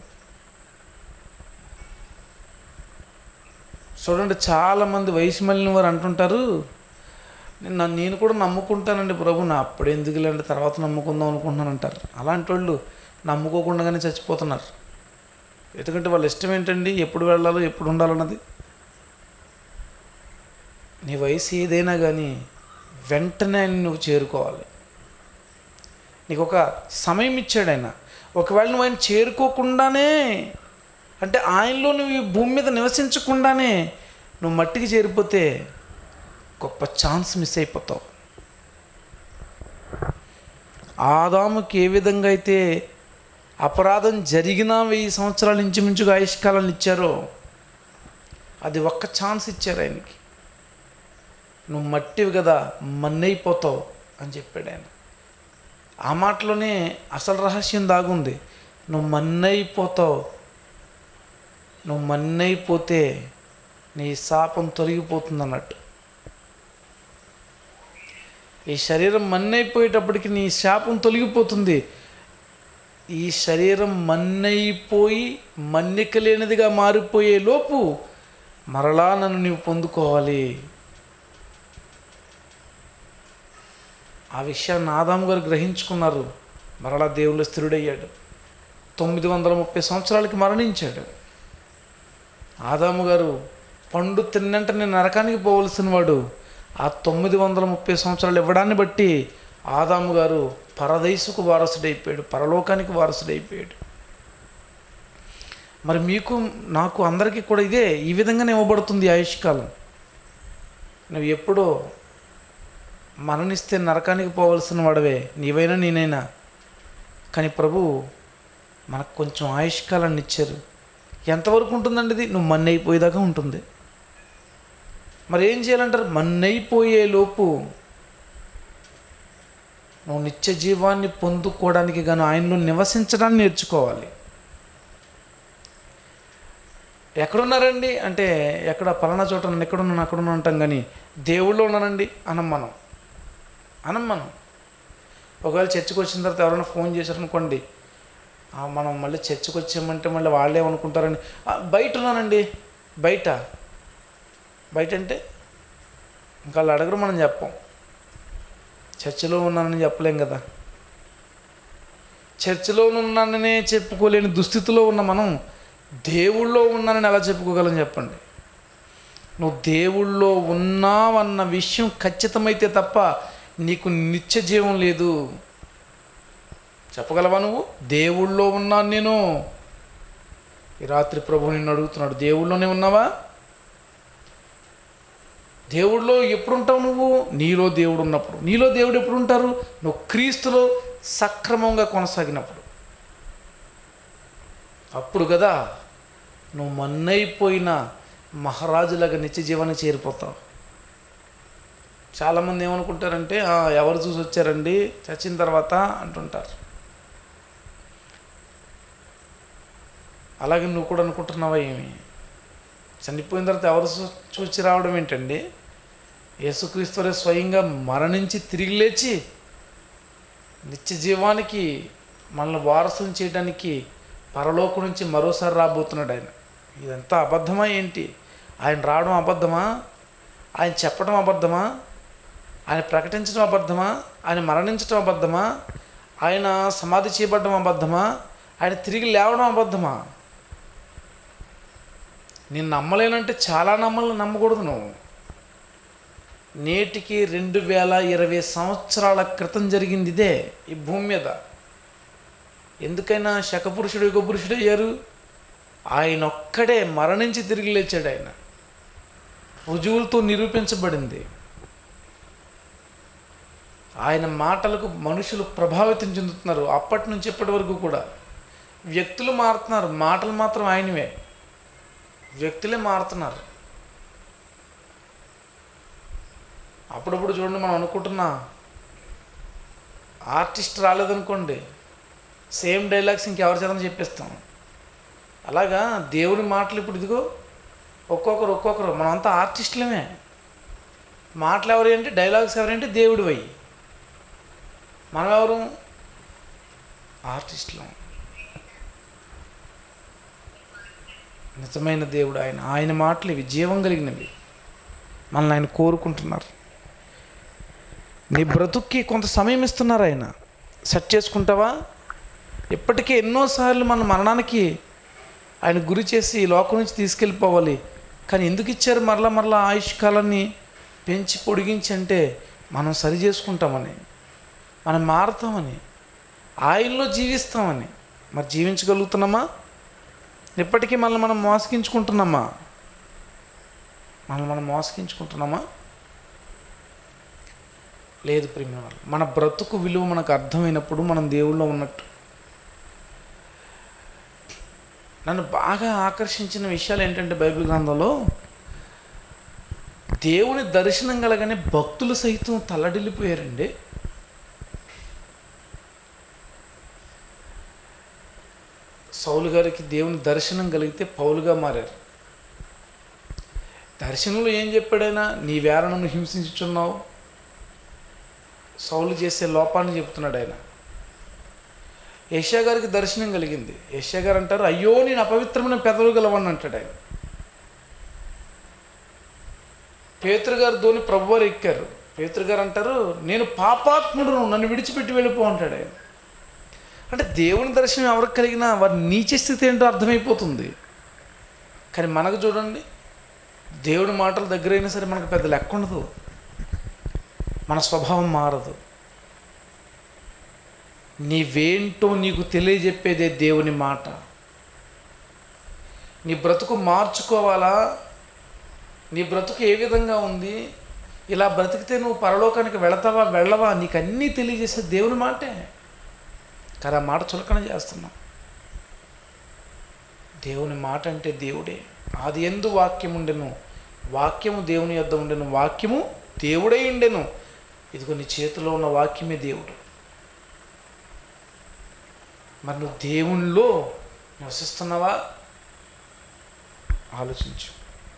చూడండి చాలామంది వయసు మళ్ళిన వారు అంటుంటారు నేను నేను కూడా నమ్ముకుంటానండి ప్రభు నా అప్పుడు ఎందుకులేండి తర్వాత నమ్ముకుందాం అనుకుంటున్నాను అంటారు అలాంటి వాళ్ళు నమ్ముకోకుండానే చచ్చిపోతున్నారు ఎందుకంటే వాళ్ళ ఇష్టం ఏంటండి ఎప్పుడు వెళ్ళాలో ఎప్పుడు ఉండాలన్నది నీ వయసు ఏదైనా కానీ వెంటనే ఆయన నువ్వు చేరుకోవాలి నీకు ఒక సమయం ఇచ్చాడు ఆయన ఒకవేళ నువ్వు ఆయన చేరుకోకుండానే అంటే ఆయనలో నువ్వు ఈ భూమి మీద నివసించకుండానే నువ్వు మట్టికి చేరిపోతే గొప్ప ఛాన్స్ మిస్ అయిపోతావు ఆదాముకి ఏ విధంగా అయితే అపరాధం జరిగినా వెయ్యి సంవత్సరాల ఇంచుమించుగా ఆయుష్కాలాన్ని ఇచ్చారో అది ఒక్క ఛాన్స్ ఇచ్చారు ఆయనకి నువ్వు మట్టివి కదా మన్నైపోతావు అని చెప్పాడు ఆయన ఆ మాటలోనే అసలు రహస్యం దాగుంది నువ్వు మన్నైపోతావు నువ్వు మన్నైపోతే నీ శాపం తొలగిపోతుంది అన్నట్టు ఈ శరీరం మన్నైపోయేటప్పటికి నీ శాపం తొలగిపోతుంది ఈ శరీరం మన్నైపోయి మన్నిక లేనిదిగా మారిపోయే లోపు మరలా నన్ను నీవు పొందుకోవాలి ఆ విషయాన్ని ఆదాము గారు గ్రహించుకున్నారు మరలా దేవుళ్ళు స్థిరుడయ్యాడు తొమ్మిది వందల ముప్పై సంవత్సరాలకి మరణించాడు ఆదాము గారు పండు తిన్నంటనే నరకానికి పోవలసిన వాడు ఆ తొమ్మిది వందల ముప్పై సంవత్సరాలు ఇవ్వడాన్ని బట్టి ఆదాము గారు పరదేశకు వారసుడైపోయాడు పరలోకానికి వారసుడైపోయాడు మరి మీకు నాకు అందరికీ కూడా ఇదే ఈ విధంగానే ఇవ్వబడుతుంది ఈ ఆయుష్కాలం నువ్వు ఎప్పుడో మరణిస్తే నరకానికి పోవలసిన వాడవే నీవైనా నేనైనా కానీ ప్రభు మనకు కొంచెం ఆయుష్కాలాన్ని ఇచ్చారు ఎంతవరకు ఉంటుందండి ఇది నువ్వు మన్నైపోయేదాకా ఉంటుంది మరి ఏం చేయాలంటారు మన్నైపోయే లోపు నువ్వు నిత్య జీవాన్ని పొందుకోవడానికి గాను ఆయనలో నివసించడాన్ని నేర్చుకోవాలి ఎక్కడున్నారండి అంటే ఎక్కడ పలానా చోట ఉన్నాను ఎక్కడున్నాను అక్కడున్నా అంటాం కానీ దేవుళ్ళో ఉన్నానండి అనం మనం అనం మనం ఒకవేళ చర్చకు వచ్చిన తర్వాత ఎవరైనా ఫోన్ చేశారనుకోండి "ఆ, మనం మళ్ళీ చర్చకు వచ్చామంటే మళ్ళీ వాళ్ళే ఏమనుకుంటారని "ఆ, బయట ఉన్నానండి బయట బయట అంటే ఇంకా వాళ్ళు అడగరు మనం చెప్పం చర్చిలో ఉన్నానని చెప్పలేం కదా చర్చిలో ఉన్నాననే చెప్పుకోలేని దుస్థితిలో ఉన్న మనం దేవుళ్ళో ఉన్నానని ఎలా చెప్పుకోగలం చెప్పండి నువ్వు దేవుళ్ళో ఉన్నావన్న విషయం ఖచ్చితమైతే తప్ప నీకు నిత్య జీవం లేదు చెప్పగలవా నువ్వు దేవుళ్ళో ఉన్నాను నేను ఈ రాత్రి ప్రభు నిన్ను అడుగుతున్నాడు దేవుళ్ళోనే ఉన్నావా దేవుడిలో ఎప్పుడు ఉంటావు నువ్వు నీలో దేవుడు ఉన్నప్పుడు నీలో దేవుడు ఎప్పుడు ఉంటారు నువ్వు క్రీస్తులో సక్రమంగా కొనసాగినప్పుడు అప్పుడు కదా నువ్వు మన్నైపోయిన మహారాజులాగా నిత్య జీవాన్ని చేరిపోతావు చాలామంది ఏమనుకుంటారంటే "ఆ, ఎవరు చూసి వచ్చారండి చచ్చిన తర్వాత అంటుంటారు అలాగే నువ్వు కూడా అనుకుంటున్నావా ఏమి చనిపోయిన తర్వాత ఎవరు చూ- చూచి రావడం ఏంటండి యేసుక్రీస్తువరే స్వయంగా మరణించి తిరిగి లేచి నిత్య జీవానికి మనల్ని వారసుని చేయడానికి పరలోకం నుంచి మరోసారి రాబోతున్నాడు ఆయన ఇదంతా అబద్ధమా ఏంటి ఆయన రావడం అబద్ధమా ఆయన చెప్పడం అబద్ధమా ఆయన ప్రకటించడం అబద్ధమా ఆయన మరణించడం అబద్ధమా ఆయన సమాధి చేయబడడం అబద్ధమా ఆయన తిరిగి లేవడం అబద్ధమా నేను నమ్మలేనంటే చాలా నమ్మలు నమ్మకూడదు నువ్వు నేటికి రెండు వేల ఇరవై సంవత్సరాల క్రితం జరిగింది ఇదే ఈ భూమి మీద ఎందుకైనా శకపురుషుడు యుగ పురుషుడు అయ్యారు ఆయన ఒక్కడే మరణించి తిరిగి లేచాడు ఆయన రుజువులతో నిరూపించబడింది ఆయన మాటలకు మనుషులు ప్రభావితం చెందుతున్నారు అప్పటి నుంచి ఇప్పటి వరకు కూడా వ్యక్తులు మారుతున్నారు మాటలు మాత్రం ఆయనవే వ్యక్తులే మారుతున్నారు అప్పుడప్పుడు చూడండి మనం అనుకుంటున్నా ఆర్టిస్ట్ రాలేదనుకోండి సేమ్ డైలాగ్స్ ఇంకెవరి చేతన చెప్పిస్తాం అలాగా దేవుని మాటలు ఇప్పుడు ఇదిగో ఒక్కొక్కరు ఒక్కొక్కరు మనమంతా ఆర్టిస్టులమే మాటలు ఎవరు ఏంటి డైలాగ్స్ ఎవరంటే దేవుడు అయ్యి మనం ఎవరు ఆర్టిస్టులం నిజమైన దేవుడు ఆయన ఆయన మాటలు ఇవి జీవం కలిగినవి మనల్ని ఆయన కోరుకుంటున్నారు నీ బ్రతుక్కి కొంత సమయం ఇస్తున్నారు ఆయన సెట్ చేసుకుంటావా ఇప్పటికే ఎన్నోసార్లు మన మరణానికి ఆయన గురి చేసి ఈ లోకం నుంచి తీసుకెళ్ళిపోవాలి కానీ ఎందుకు ఇచ్చారు మరలా మరలా ఆయుష్ కాలాన్ని పెంచి పొడిగించి అంటే మనం సరి చేసుకుంటామని మనం మారుతామని ఆయనలో జీవిస్తామని మరి జీవించగలుగుతున్నామా ఇప్పటికీ మనల్ని మనం మోసగించుకుంటున్నామా మనల్ని మనం మోసగించుకుంటున్నామా లేదు ప్రేమ వాళ్ళు మన బ్రతుకు విలువ మనకు అర్థమైనప్పుడు మనం దేవుళ్ళో ఉన్నట్టు నన్ను బాగా ఆకర్షించిన విషయాలు ఏంటంటే బైబిల్ గ్రంథంలో దేవుని దర్శనం కలగానే భక్తులు సైతం తల్లడిల్లిపోయారండి సౌలు గారికి దేవుని దర్శనం కలిగితే పౌలుగా మారారు దర్శనంలో ఏం చెప్పాడైనా నీ వేరణను హింసించుచున్నావు సౌలు చేసే లోపాన్ని చెప్తున్నాడు ఆయన యష్యా గారికి దర్శనం కలిగింది యష్యా గారు అంటారు అయ్యో నేను అపవిత్రమైన పెదవులు గలవని అంటాడు ఆయన పేతురు గారు ధోని ప్రభువారు ఎక్కారు పేతురు గారు అంటారు నేను పాపాత్ముడును నన్ను విడిచిపెట్టి వెళ్ళిపో అంటాడు ఆయన అంటే దేవుని దర్శనం ఎవరికి కలిగినా వారి నీచ స్థితి ఏంటో అర్థమైపోతుంది కానీ మనకు చూడండి దేవుడి మాటల దగ్గర అయినా సరే మనకు పెద్ద లెక్క ఉండదు మన స్వభావం మారదు నీవేంటో నీకు తెలియజెప్పేదే దేవుని మాట నీ బ్రతుకు మార్చుకోవాలా నీ బ్రతుకు ఏ విధంగా ఉంది ఇలా బ్రతికితే నువ్వు పరలోకానికి వెళతావా వెళ్ళవా నీకు అన్నీ తెలియజేసే దేవుని మాటే కానీ ఆ మాట చులకన చేస్తున్నాం దేవుని మాట అంటే దేవుడే అది ఎందు వాక్యం ఉండెను వాక్యము దేవుని యొద్ద ఉండెను వాక్యము దేవుడై ఉండెను ఇదిగో నీ చేతిలో ఉన్న వాక్యమే దేవుడు మరి నువ్వు దేవునిలో నివసిస్తున్నావా ఆలోచించు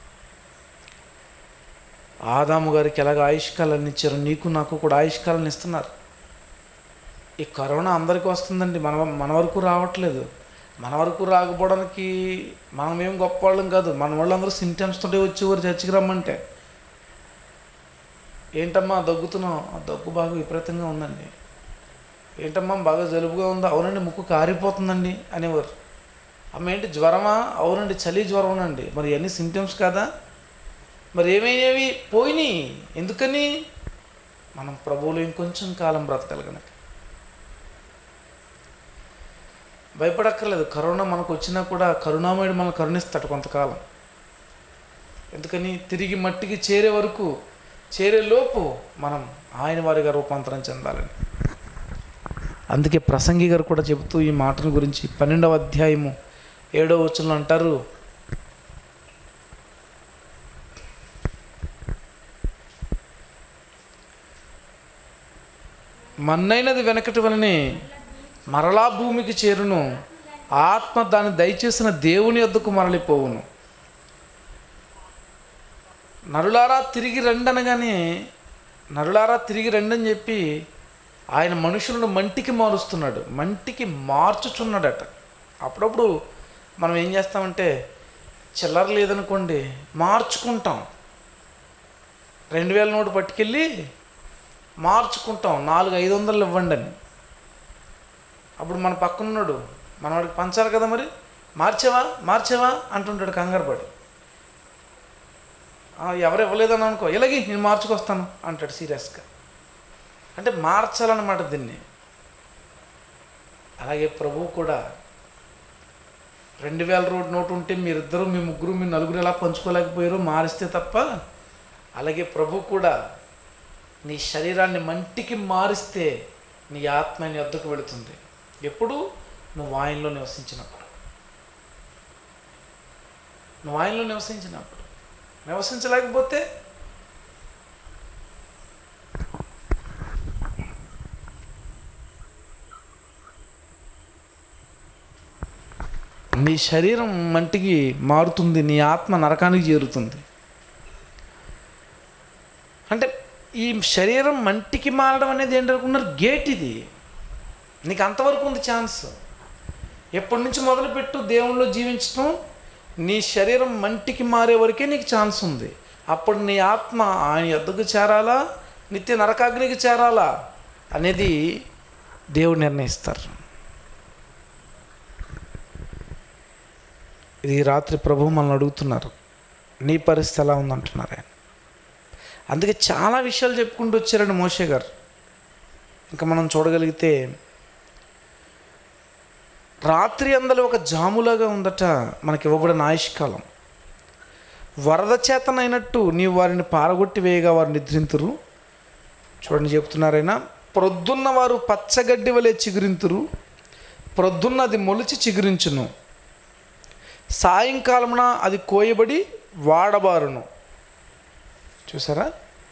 ఆదాము గారికి ఎలాగ ఆయుష్కాలాన్ని ఇచ్చారో నీకు నాకు కూడా ఆయుష్కాలాన్ని ఇస్తున్నారు ఈ కరోనా అందరికీ వస్తుందండి మన మన వరకు రావట్లేదు మన వరకు రాకపోవడానికి మనమేం గొప్ప వాళ్ళం కాదు మన వాళ్ళందరూ సింటమ్స్ తోటే వచ్చేవారు చర్చికి రమ్మంటే ఏంటమ్మా దగ్గుతున్నావు ఆ దగ్గు బాగా విపరీతంగా ఉందండి ఏంటమ్మా బాగా జలుబుగా ఉందా అవునండి ముక్కు కారిపోతుందండి అనేవారు అమ్మ ఏంటి జ్వరమా అవునండి చలి జ్వరం అండి మరి ఇవన్నీ సింటమ్స్ కాదా మరి ఏమైనవి పోయినాయి ఎందుకని మనం ప్రభువులు ఇంకొంచెం కాలం బ్రతకాలి కనుక భయపడక్కర్లేదు కరోనా మనకు వచ్చినా కూడా కరుణామయుడు మనల్ని కరుణిస్తాడు కొంతకాలం ఎందుకని తిరిగి మట్టికి చేరే వరకు చేరే లోపు మనం ఆయన వారిగా రూపాంతరం చెందాలని అందుకే ప్రసంగి గారు కూడా చెబుతూ ఈ మాటల గురించి పన్నెండవ అధ్యాయము ఏడవ వచనంలో అంటారు మన్నైనది వెనకటి వలనే మరలా భూమికి చేరును ఆత్మ దాన్ని దయచేసిన దేవుని వద్దకు మరలిపోవును నరులారా తిరిగి రండి అనగానే నరులారా తిరిగి రండి అని చెప్పి ఆయన మనుషులను మంటికి మారుస్తున్నాడు మంటికి మార్చుచున్నాడట అప్పుడప్పుడు మనం ఏం చేస్తామంటే చిల్లర లేదనుకోండి మార్చుకుంటాం రెండు వేల నోటు పట్టుకెళ్ళి మార్చుకుంటాం నాలుగు ఐదు వందలు ఇవ్వండి అని అప్పుడు మన పక్కనున్నాడు మనవాడికి పంచాలి కదా మరి మార్చావా మార్చావా అంటుంటాడు కంగారు పడి "ఆ, ఎవరు ఇవ్వలేదని అనుకో ఇలాగే నేను మార్చుకొస్తాను అంటాడు సీరియస్గా అంటే మార్చాలన్నమాట దీన్ని అలాగే ప్రభువు కూడా రెండు వేల రోడ్ నోటు ఉంటే మీరిద్దరు మీ ముగ్గురు మీ నలుగురు ఎలా పంచుకోలేకపోయారో మారిస్తే తప్ప అలాగే ప్రభు కూడా నీ శరీరాన్ని మంటికి మారిస్తే నీ ఆత్మ నీ వద్దకు వెళుతుంది ఎప్పుడు నువ్వు ఆయనలో నివసించినప్పుడు నువ్వు ఆయనలో నివసించినప్పుడు నివసించలేకపోతే నీ శరీరం మంటికి మారుతుంది నీ ఆత్మ నరకానికి చేరుతుంది అంటే ఈ శరీరం మంటికి మారడం అనేది ఏంటనుకున్నారు గేట్ ఇది నీకు అంతవరకు ఉంది ఛాన్స్ ఎప్పటి నుంచి మొదలుపెట్టు దేవుళ్ళు జీవించడం నీ శరీరం మంటికి మారే వరకే నీకు ఛాన్స్ ఉంది అప్పుడు నీ ఆత్మ ఆయన ఎద్దుకు చేరాలా నిత్య నరకాగ్నికి చేరాలా అనేది దేవుడు నిర్ణయిస్తారు ఇది రాత్రి ప్రభు మనల్ని అడుగుతున్నారు నీ పరిస్థితి ఎలా ఉందంటున్నారు ఆయన అందుకే చాలా విషయాలు చెప్పుకుంటూ వచ్చారండి మోషే గారు ఇంకా మనం చూడగలిగితే రాత్రి అందలో ఒక జాములాగా ఉందట మనకి ఇవ్వబడిన ఆయుష్కాలం వరద చేతనైనట్టు నీవు వారిని పారగొట్టి వేయగా వారు నిద్రింతురు చూడండి చెప్తున్నారైనా ప్రొద్దున్న వారు పచ్చగడ్డి వలె చిగురింతురు ప్రొద్దున్న అది మొలిచి చిగురించును సాయంకాలమున అది కోయబడి వాడబారును చూసారా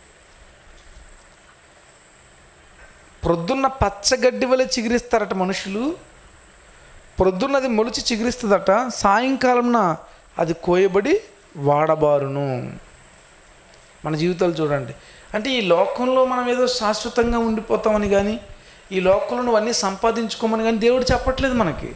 ప్రొద్దున్న పచ్చగడ్డి వలె చిగురిస్తారట మనుషులు ప్రొద్దున్నది మొలిచి చిగురిస్తుందట సాయంకాలంన అది కోయబడి వాడబారును మన జీవితాలు చూడండి అంటే ఈ లోకంలో మనం ఏదో శాశ్వతంగా ఉండిపోతామని కానీ ఈ లోకంలో నువ్వు అన్నీ సంపాదించుకోమని కానీ దేవుడు చెప్పట్లేదు మనకి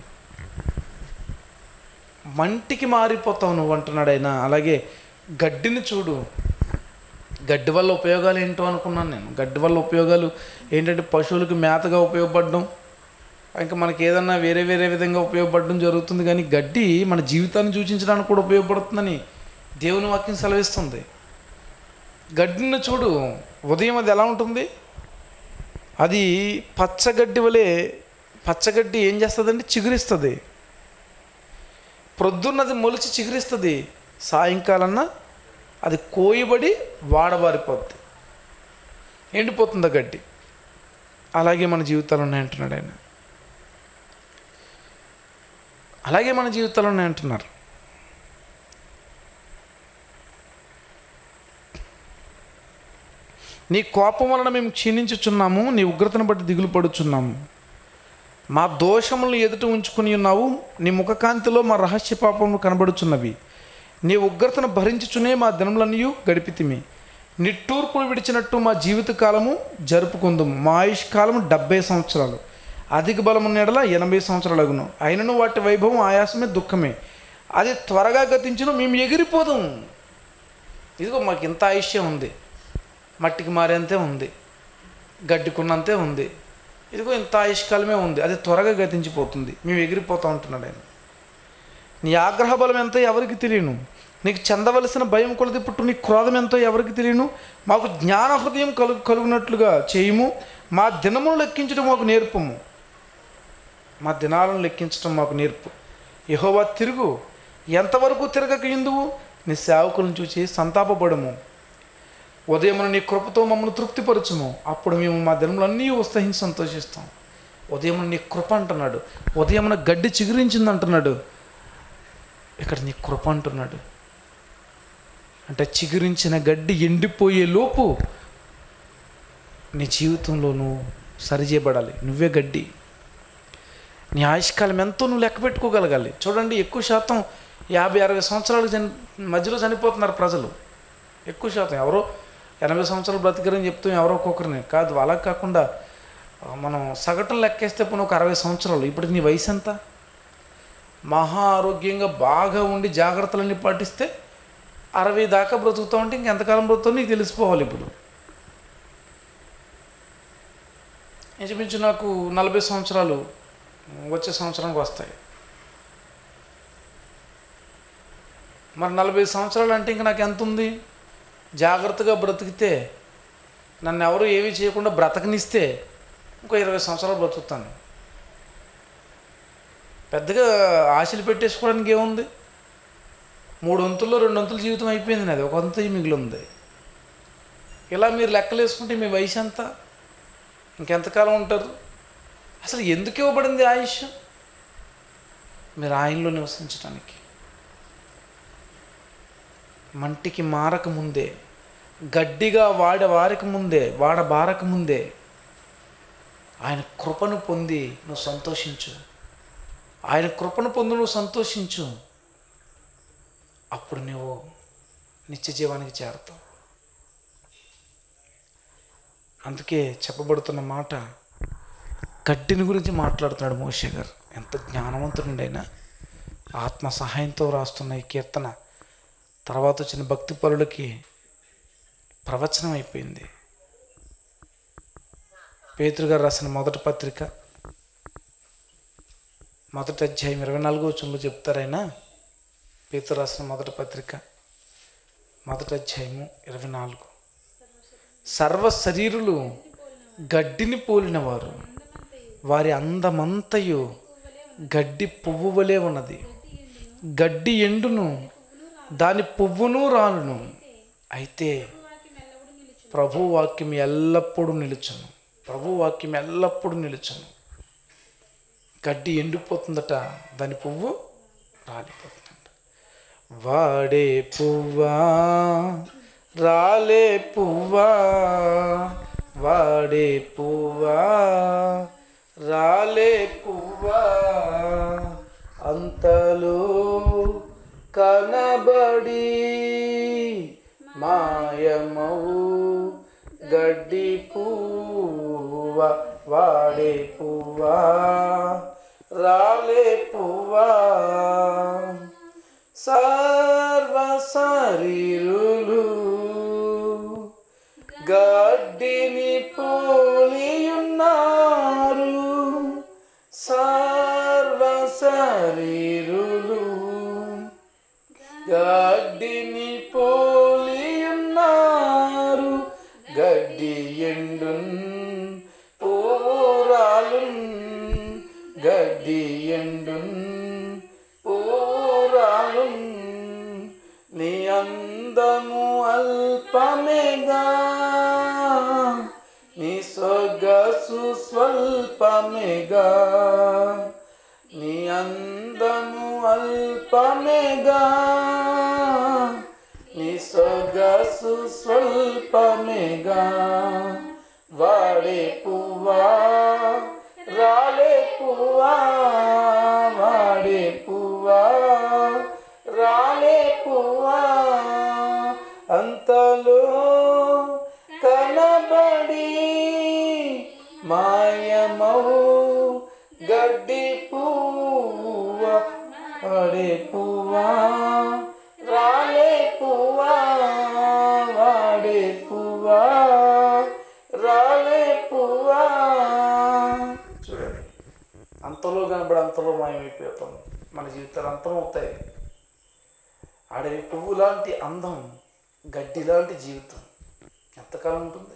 మంటికి మారిపోతావు నువ్వు అంటున్నాడు ఆయన అలాగే గడ్డిని చూడు గడ్డి వల్ల ఉపయోగాలు ఏంటో అనుకున్నాను నేను గడ్డి వల్ల ఉపయోగాలు ఏంటంటే పశువులకు మేతగా ఉపయోగపడడం ఇంకా మనకి ఏదన్నా వేరే వేరే విధంగా ఉపయోగపడడం జరుగుతుంది కానీ గడ్డి మన జీవితాన్ని సూచించడానికి కూడా ఉపయోగపడుతుందని దేవుని వాక్యం సెలవిస్తుంది గడ్డిని చూడు ఉదయం అది ఎలా ఉంటుంది అది పచ్చగడ్డి వలె పచ్చగడ్డి ఏం చేస్తుందంటే చిగురిస్తుంది ప్రొద్దున్నది మొలిచి చిగురిస్తుంది సాయంకాలన్న అది కోయబడి వాడబారిపోద్ది ఎండిపోతుంది ఆ గడ్డి అలాగే మన జీవితాలు ఉన్నాయంటున్నాడు ఆయన అలాగే మన జీవితాలు ఉన్నాయంటున్నారు నీ కోపం వలన మేము క్షీణించుచున్నాము నీ ఉగ్రతను బట్టి దిగులు పడుచున్నాము మా దోషములను ఎదుట ఉంచుకుని ఉన్నావు నీ ముఖకాంతిలో మా రహస్య పాపములు కనబడుచున్నవి నీ ఉగ్రతను భరించుచునే మా దినములన్నీ గడిపితిమి నిట్టూర్పును విడిచినట్టు మా జీవిత కాలము జరుపుకుందాము మా ఆయుష్ కాలము డెబ్బై సంవత్సరాలు అధిక బలము నెడల ఎనభై సంవత్సరాలగును అయినను వాటి వైభవం ఆయాసమే దుఃఖమే అది త్వరగా గతించును మేము ఎగిరిపోదాం ఇదిగో మాకు ఇంత ఆయుష్యం ఉంది మట్టికి మారేంతే ఉంది గడ్డికున్నంతే ఉంది ఇదిగో ఇంత ఆయుష్కాలమే ఉంది అది త్వరగా గతించిపోతుంది మేము ఎగిరిపోతా ఉంటున్నాడు ఆయన నీ ఆగ్రహ బలం ఎంతో ఎవరికి తెలియను నీకు చెందవలసిన భయం కొలది పుట్టు నీ క్రోధం ఎంతో ఎవరికి తెలియను మాకు జ్ఞాన హృదయం కలుగు కలుగునట్లుగా చేయము మా దినమును లెక్కించడం మాకు నేర్పము మా దినాలను లెక్కించడం మాకు నేర్పు యహోవా తిరుగు ఎంతవరకు తిరగక ఎందువు నీ సేవకులను చూసి సంతాపపడము ఉదయమున నీ కృపతో మమ్మల్ని తృప్తిపరచుము అప్పుడు మేము మా దినములన్నీ ఉత్సహించి సంతోషిస్తాం ఉదయమున నీ కృప అంటున్నాడు ఉదయమున గడ్డి చిగురించింది అంటున్నాడు ఇక్కడ నీ కృప అంటున్నాడు అంటే చిగురించిన గడ్డి ఎండిపోయే లోపు నీ జీవితంలో నువ్వు సరిచేయబడాలి నువ్వే గడ్డి నీ ఆయుష్కాలం ఎంతో నువ్వు లెక్క పెట్టుకోగలగాలి చూడండి ఎక్కువ శాతం యాభై అరవై సంవత్సరాల చని మధ్యలో చనిపోతున్నారు ప్రజలు ఎక్కువ శాతం ఎవరో ఎనభై సంవత్సరాలు బ్రతికరని చెప్తాం ఎవరో ఒక్కొక్కరిని కాదు అలా కాకుండా ఆ, మనం సగటును లెక్కేస్తే పోనీ ఒక అరవై సంవత్సరాలు ఇప్పటికి నీ వయసు ఎంత మహా ఆరోగ్యంగా బాగా ఉండి జాగ్రత్తలన్నీ పాటిస్తే అరవై దాకా బ్రతుకుతావు అంటే ఇంకెంతకాలం బ్రతుకుతావు నీకు తెలిసిపోవాలి ఇప్పుడు ఇంచుమించు నాకు నలభై సంవత్సరాలు వచ్చే సంవత్సరానికి వస్తాయి మరి నలభై సంవత్సరాలు అంటే ఇంక నాకు ఎంత ఉంది జాగ్రత్తగా బ్రతికితే నన్ను ఎవరు ఏమీ చేయకుండా బ్రతకనిస్తే ఇంకో ఇరవై సంవత్సరాలు బ్రతుకుతాను పెద్దగా ఆశలు పెట్టేసుకోవడానికి ఏముంది మూడు వంతుల్లో రెండు వంతుల జీవితం అయిపోయింది నాది ఒక వంతు మిగిలి ఉంది ఇలా మీరు లెక్కలు వేసుకుంటే మీ వయసు ఎంత ఇంకెంతకాలం ఉంటారు అసలు ఎందుకు ఇవ్వబడింది ఆయుష్ మీరు ఆయనలో నివసించడానికి మంటికి మారక ముందే గడ్డిగా వాడ వారక ముందే వాడ బారక ముందే ఆయన కృపను పొంది నువ్వు సంతోషించు ఆయన కృపను పొందు నువ్వు సంతోషించు అప్పుడు నువ్వు నిత్య జీవానికి చేరతావు అందుకే చెప్పబడుతున్న మాట గడ్డిని గురించి మాట్లాడుతున్నాడు మోషే గారు ఎంత జ్ఞానవంతుడుండైనా ఆత్మ సహాయంతో రాస్తున్న ఈ కీర్తన తర్వాత వచ్చిన భక్తి పరులకి ప్రవచనం అయిపోయింది పేతురు గారు రాసిన మొదటి పత్రిక మొదటి అధ్యాయం ఇరవై నాలుగో చుంలో చెప్తారైనా పేతురు రాసిన మొదటి పత్రిక మొదటి అధ్యాయము ఇరవై నాలుగు సర్వ శరీరులు గడ్డిని పోలినవారు వారి అందమంతయు గడ్డి పువ్వు వలె ఉన్నది గడ్డి ఎండును దాని పువ్వును రాలును అయితే ప్రభు వాక్యం ఎల్లప్పుడూ నిలుచును ప్రభు వాక్యం ఎల్లప్పుడూ నిలుచును గడ్డి ఎండిపోతుందట దాని పువ్వు రాలిపోతుందట వాడే పువ్వా రాలే పువ్వా వాడే పువ్వా రాలే పువ్వా అంతలో కనబడి మాయమవు గడ్డి పువ్వ వాడే పువ్వా రాలే పువ్వా సర్వ శరీరులు గడ్డిని పోలియున్నారు సర్వ శరీరులు గడ్డిని పోలియున్నారు గడ్డి ఎండున్ పూరాలున్ గడ్డి ఎండున్ పూరాలున్ నీ అందము అల్పమేగా నీ సొగసు స్వల్పమేగా నీ అందము అల్పమేగా నీ సొగసు స్వల్పమేగా వాడే పువ్వా రాలే పువ్వా వాడే పువ్వా రాలే పువ్వా అంతలో కనబడి మాయమవు గడ్డి పువ్వ వాడే పువ్వా రాలే పువ్వా వాడే పువ్వా రాలే పువ్వా చూడండి అంతలో కనబడి అంతలో మాయమైపోతాం మన జీవితాలు అంతమవుతాయి అడవి పువ్వు లాంటి అందం గడ్డి లాంటి జీవితం ఎంతకాలం ఉంటుంది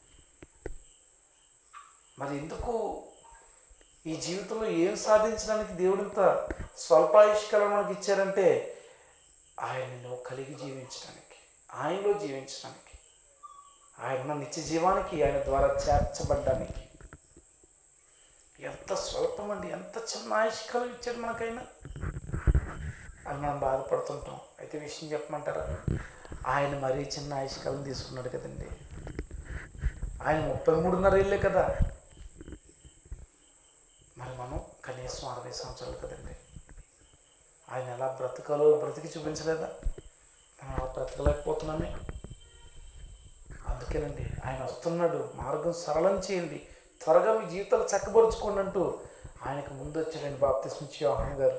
మరి ఎందుకు ఈ జీవితంలో ఏం సాధించడానికి దేవుడు ఇంత స్వల్పాయుష్కాలం మనకి ఇచ్చారంటే ఆయనను కలిగి జీవించడానికి ఆయనలో జీవించడానికి ఆయన ఉన్న నిత్య జీవానికి ఆయన ద్వారా చేర్చబడ్డానికి ఎంత స్వల్పం అండి ఎంత చిన్న ఆయుష్కాలం ఇచ్చాడు మనకైనా అని మనం బాధపడుతుంటాం అయితే విషయం చెప్పమంటారా ఆయన మరీ చిన్న ఆయుష్కాలం తీసుకున్నాడు కదండి ఆయన ముప్పై మూడున్నర ఏళ్ళే కదా మరి మనం కనీసం అరవై సంవత్సరాలు కదండి ఆయన ఎలా బ్రతకాలో బ్రతికి చూపించలేదా మనం అలా బ్రతకలేకపోతున్నామే అందుకేనండి ఆయన వస్తున్నాడు మార్గం సరళం చేయండి త్వరగా మీ జీవితాలు చక్కబరుచుకోండి అంటూ ఆయనకు ముందు వచ్చాడండి బాప్తిస్మిచ్చి యోహాన్ గారు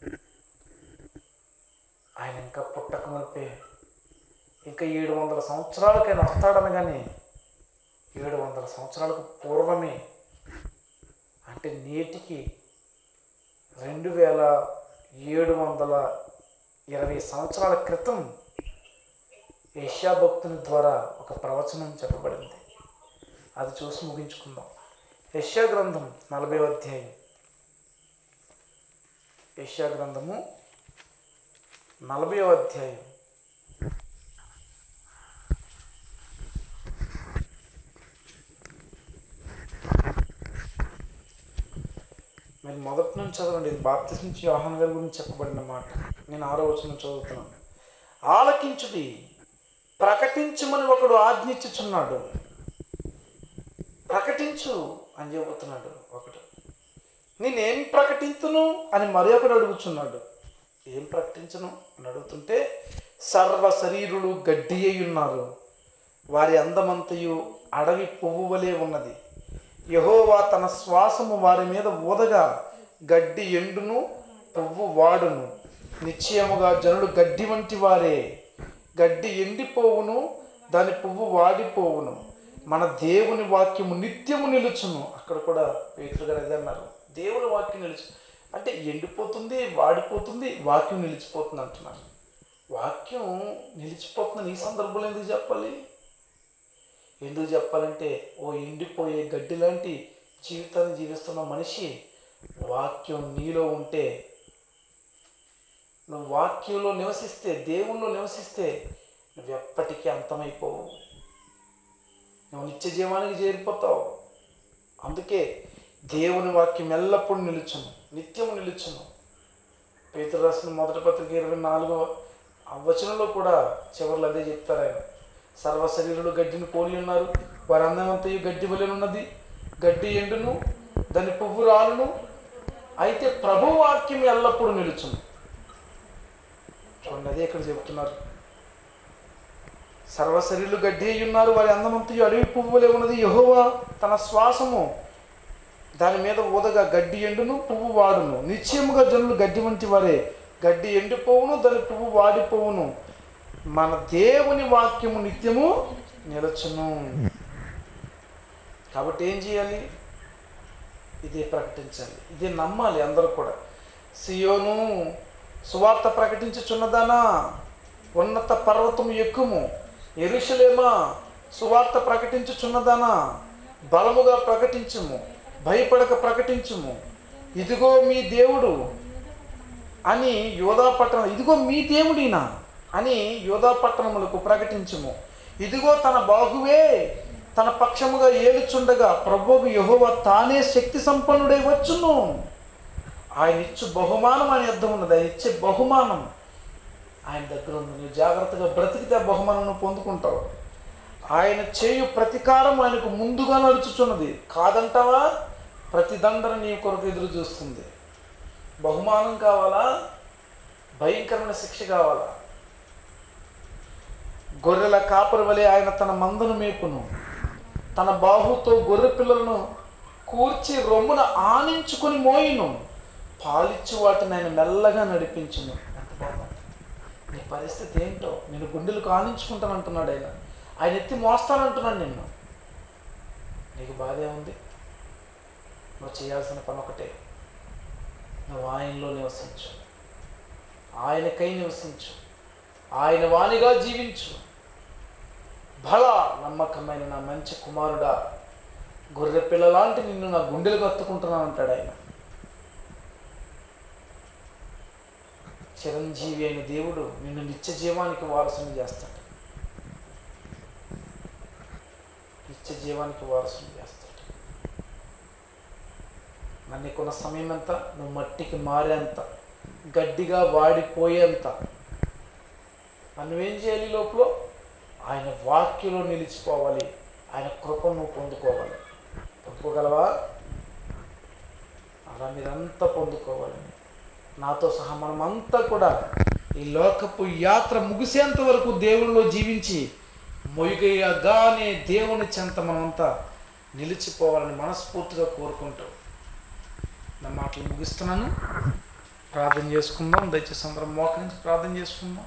ఆయన ఇంకా పుట్టక మునిపే ఇంకా ఏడు వందల సంవత్సరాలకు ఆయన వస్తాడనగానే ఏడు వందల సంవత్సరాలకు పూర్వమే అంటే నేటికి రెండు వేల ఏడు వందల ఇరవై సంవత్సరాల క్రితం ఏషియా భక్తుని ద్వారా ఒక ప్రవచనం చెప్పబడింది అది చూసి ముగించుకుందాం యష్యా గ్రంథం నలభై అధ్యాయం యష్యా గ్రంథము నలభై అధ్యాయం మీరు మొదటి నుంచి చదవండి ఇది బాప్తిస్ నుంచి యోహాన్ గారి గురించి చెప్పబడిన మాట నేను ఆరో వచనం చదువుతున్నాను ఆలకించుడి ప్రకటించమని ఒకడు ఆజ్ఞించుచున్నాడు ప్రకటించు అని చెబుతున్నాడు ఒకడు నేనేం ప్రకటించును అని మరి ఒకడు అడుగుచున్నాడు ఏం ప్రకటించను అని అడుగుతుంటే సర్వ శరీరులు గడ్డి అయి ఉన్నారు వారి అందమంతయు అడవి పువ్వు వలె ఉన్నది యహోవా తన శ్వాసము వారి మీద ఊదగా గడ్డి ఎండును పువ్వు వాడును నిశ్చయముగా జనులు గడ్డి వంటి వారే గడ్డి ఎండిపోవును దాని పువ్వు వాడిపోవును మన దేవుని వాక్యము నిత్యము నిలుచును అక్కడ కూడా పేతులు గారు అదే అన్నారు దేవుని వాక్యం నిలుచు అంటే ఎండిపోతుంది వాడిపోతుంది వాక్యం నిలిచిపోతుంది అంటున్నారు వాక్యం నిలిచిపోతుందని ఈ సందర్భంలో ఎందుకు చెప్పాలి ఎందుకు చెప్పాలంటే ఓ ఎండిపోయే గడ్డి లాంటి జీవితాన్ని జీవిస్తున్న మనిషి వాక్యం నీలో ఉంటే నువ్వు వాక్యంలో నివసిస్తే దేవుల్లో నివసిస్తే నువ్వు ఎప్పటికీ అంతమైపోవు నువ్వు నిత్య జీవానికి చేరిపోతావు అందుకే దేవుని వాక్యం ఎల్లప్పుడూ నిలుచును నిత్యము నిలుచును పేతురు రాసిన మొదటి పత్రిక ఇరవై నాలుగవ ఆ వచనంలో కూడా చివరిలో అదే చెప్తారు ఆయన సర్వ శరీరులు గడ్డిని పోలి ఉన్నారు వారి అందమంతయు గడ్డి వలెనున్నది గడ్డి ఎండును దాని పువ్వు రాలును అయితే ప్రభు వాక్యం ఎల్లప్పుడూ నిలుచును చూడండి అదే ఇక్కడ చెప్తున్నారు సర్వశరీరులు గడ్డి అయి ఉన్నారు వారి అందమంతయు అడవి పువ్వులే ఉన్నది యహోవా తన శ్వాసము దాని మీద ఊదగా గడ్డి ఎండును పువ్వు వాడును నిశ్చయముగా జనులు గడ్డి వంటి వారే గడ్డి ఎండిపోవును దాని పువ్వు వాడిపోవును మన దేవుని వాక్యము నిత్యము నిలచును కాబట్టి ఏం చేయాలి ఇదే ప్రకటించాలి ఇదే నమ్మాలి అందరూ కూడా సియోను సువార్త ప్రకటించుచున్నదానా ఉన్నత పర్వతము ఎక్కుము ఎరుషలేమా సువార్త ప్రకటించుచున్నదానా బలముగా ప్రకటించుము భయపడక ప్రకటించుము ఇదిగో మీ దేవుడు అని యోధా పట్టణం ఇదిగో మీ దేవుడినా అని యోధా పట్టణములకు ప్రకటించుము ఇదిగో తన బాహువే తన పక్షముగా ఏలుచుండగా ప్రభువు యహోవ తానే శక్తి సంపన్నుడై వచ్చును ఆయన ఇచ్చు బహుమానం ఆయన యుద్ధం ఉన్నది ఆయన ఇచ్చే బహుమానం ఆయన దగ్గర ఉంది నువ్వు జాగ్రత్తగా బ్రతికితే ఆ బహుమానం నువ్వు పొందుకుంటావు ఆయన చేయు ప్రతీకారం ఆయనకు ముందుగా నడుచుచున్నది కాదంటావా ప్రతిదండన నీ కొరకు ఎదురు చూస్తుంది బహుమానం కావాలా భయంకరమైన శిక్ష కావాలా గొర్రెల కాపరి వలె ఆయన తన మందను మేపును తన బాహుతో గొర్రె పిల్లలను కూర్చి రొమ్మున ఆనించుకొని మోయిను పాలిచ్చి వాటిని ఆయన మెల్లగా నడిపించును ఎంత బాగుంది నీ పరిస్థితి ఏంటో నేను గుండెలకు ఆనించుకుంటాను అంటున్నాడు ఆయన ఆయన ఎత్తి మోస్తానంటున్నాడు నిన్ను నీకు బాధ ఉంది నువ్వు చేయాల్సిన పని ఒకటే నువ్వు ఆయనలో నివసించు ఆయనకై నివసించు ఆయన వాణిగా జీవించు బల నమ్మకమైన నా మంచి కుమారుడా గొర్రె పిల్లలాంటి నిన్ను నా గుండెలకు హత్తుకుంటున్నాను అంటాడు ఆయన చిరంజీవి అయిన దేవుడు నిన్ను నిత్య జీవానికి వారసుని చేస్తాడు నిత్య జీవానికి వారసుని చేస్తాడు నన్ను నీకున్న సమయం ఎంత నువ్వు మట్టికి మారేంత గడ్డిగా వాడిపోయేంత నువ్వేం చేయాలి ఈ లోపల ఆయన వాక్యలో నిలిచిపోవాలి ఆయన కృప నువ్వు పొందుకోవాలి పొందుకోగలవా అలా మీరంతా పొందుకోవాలి నాతో సహా మనమంతా కూడా ఈ లోకపు యాత్ర ముగిసేంత వరకు దేవునిలో జీవించి మొయ్యగానే దేవుని చెంత మనమంతా నిలిచిపోవాలని మనస్ఫూర్తిగా కోరుకుంటూ నా మాటలు ముగిస్తున్నాను ప్రార్థన చేసుకుందాం దయచేసి అందరం మోకరించి ప్రార్థన చేసుకుందాం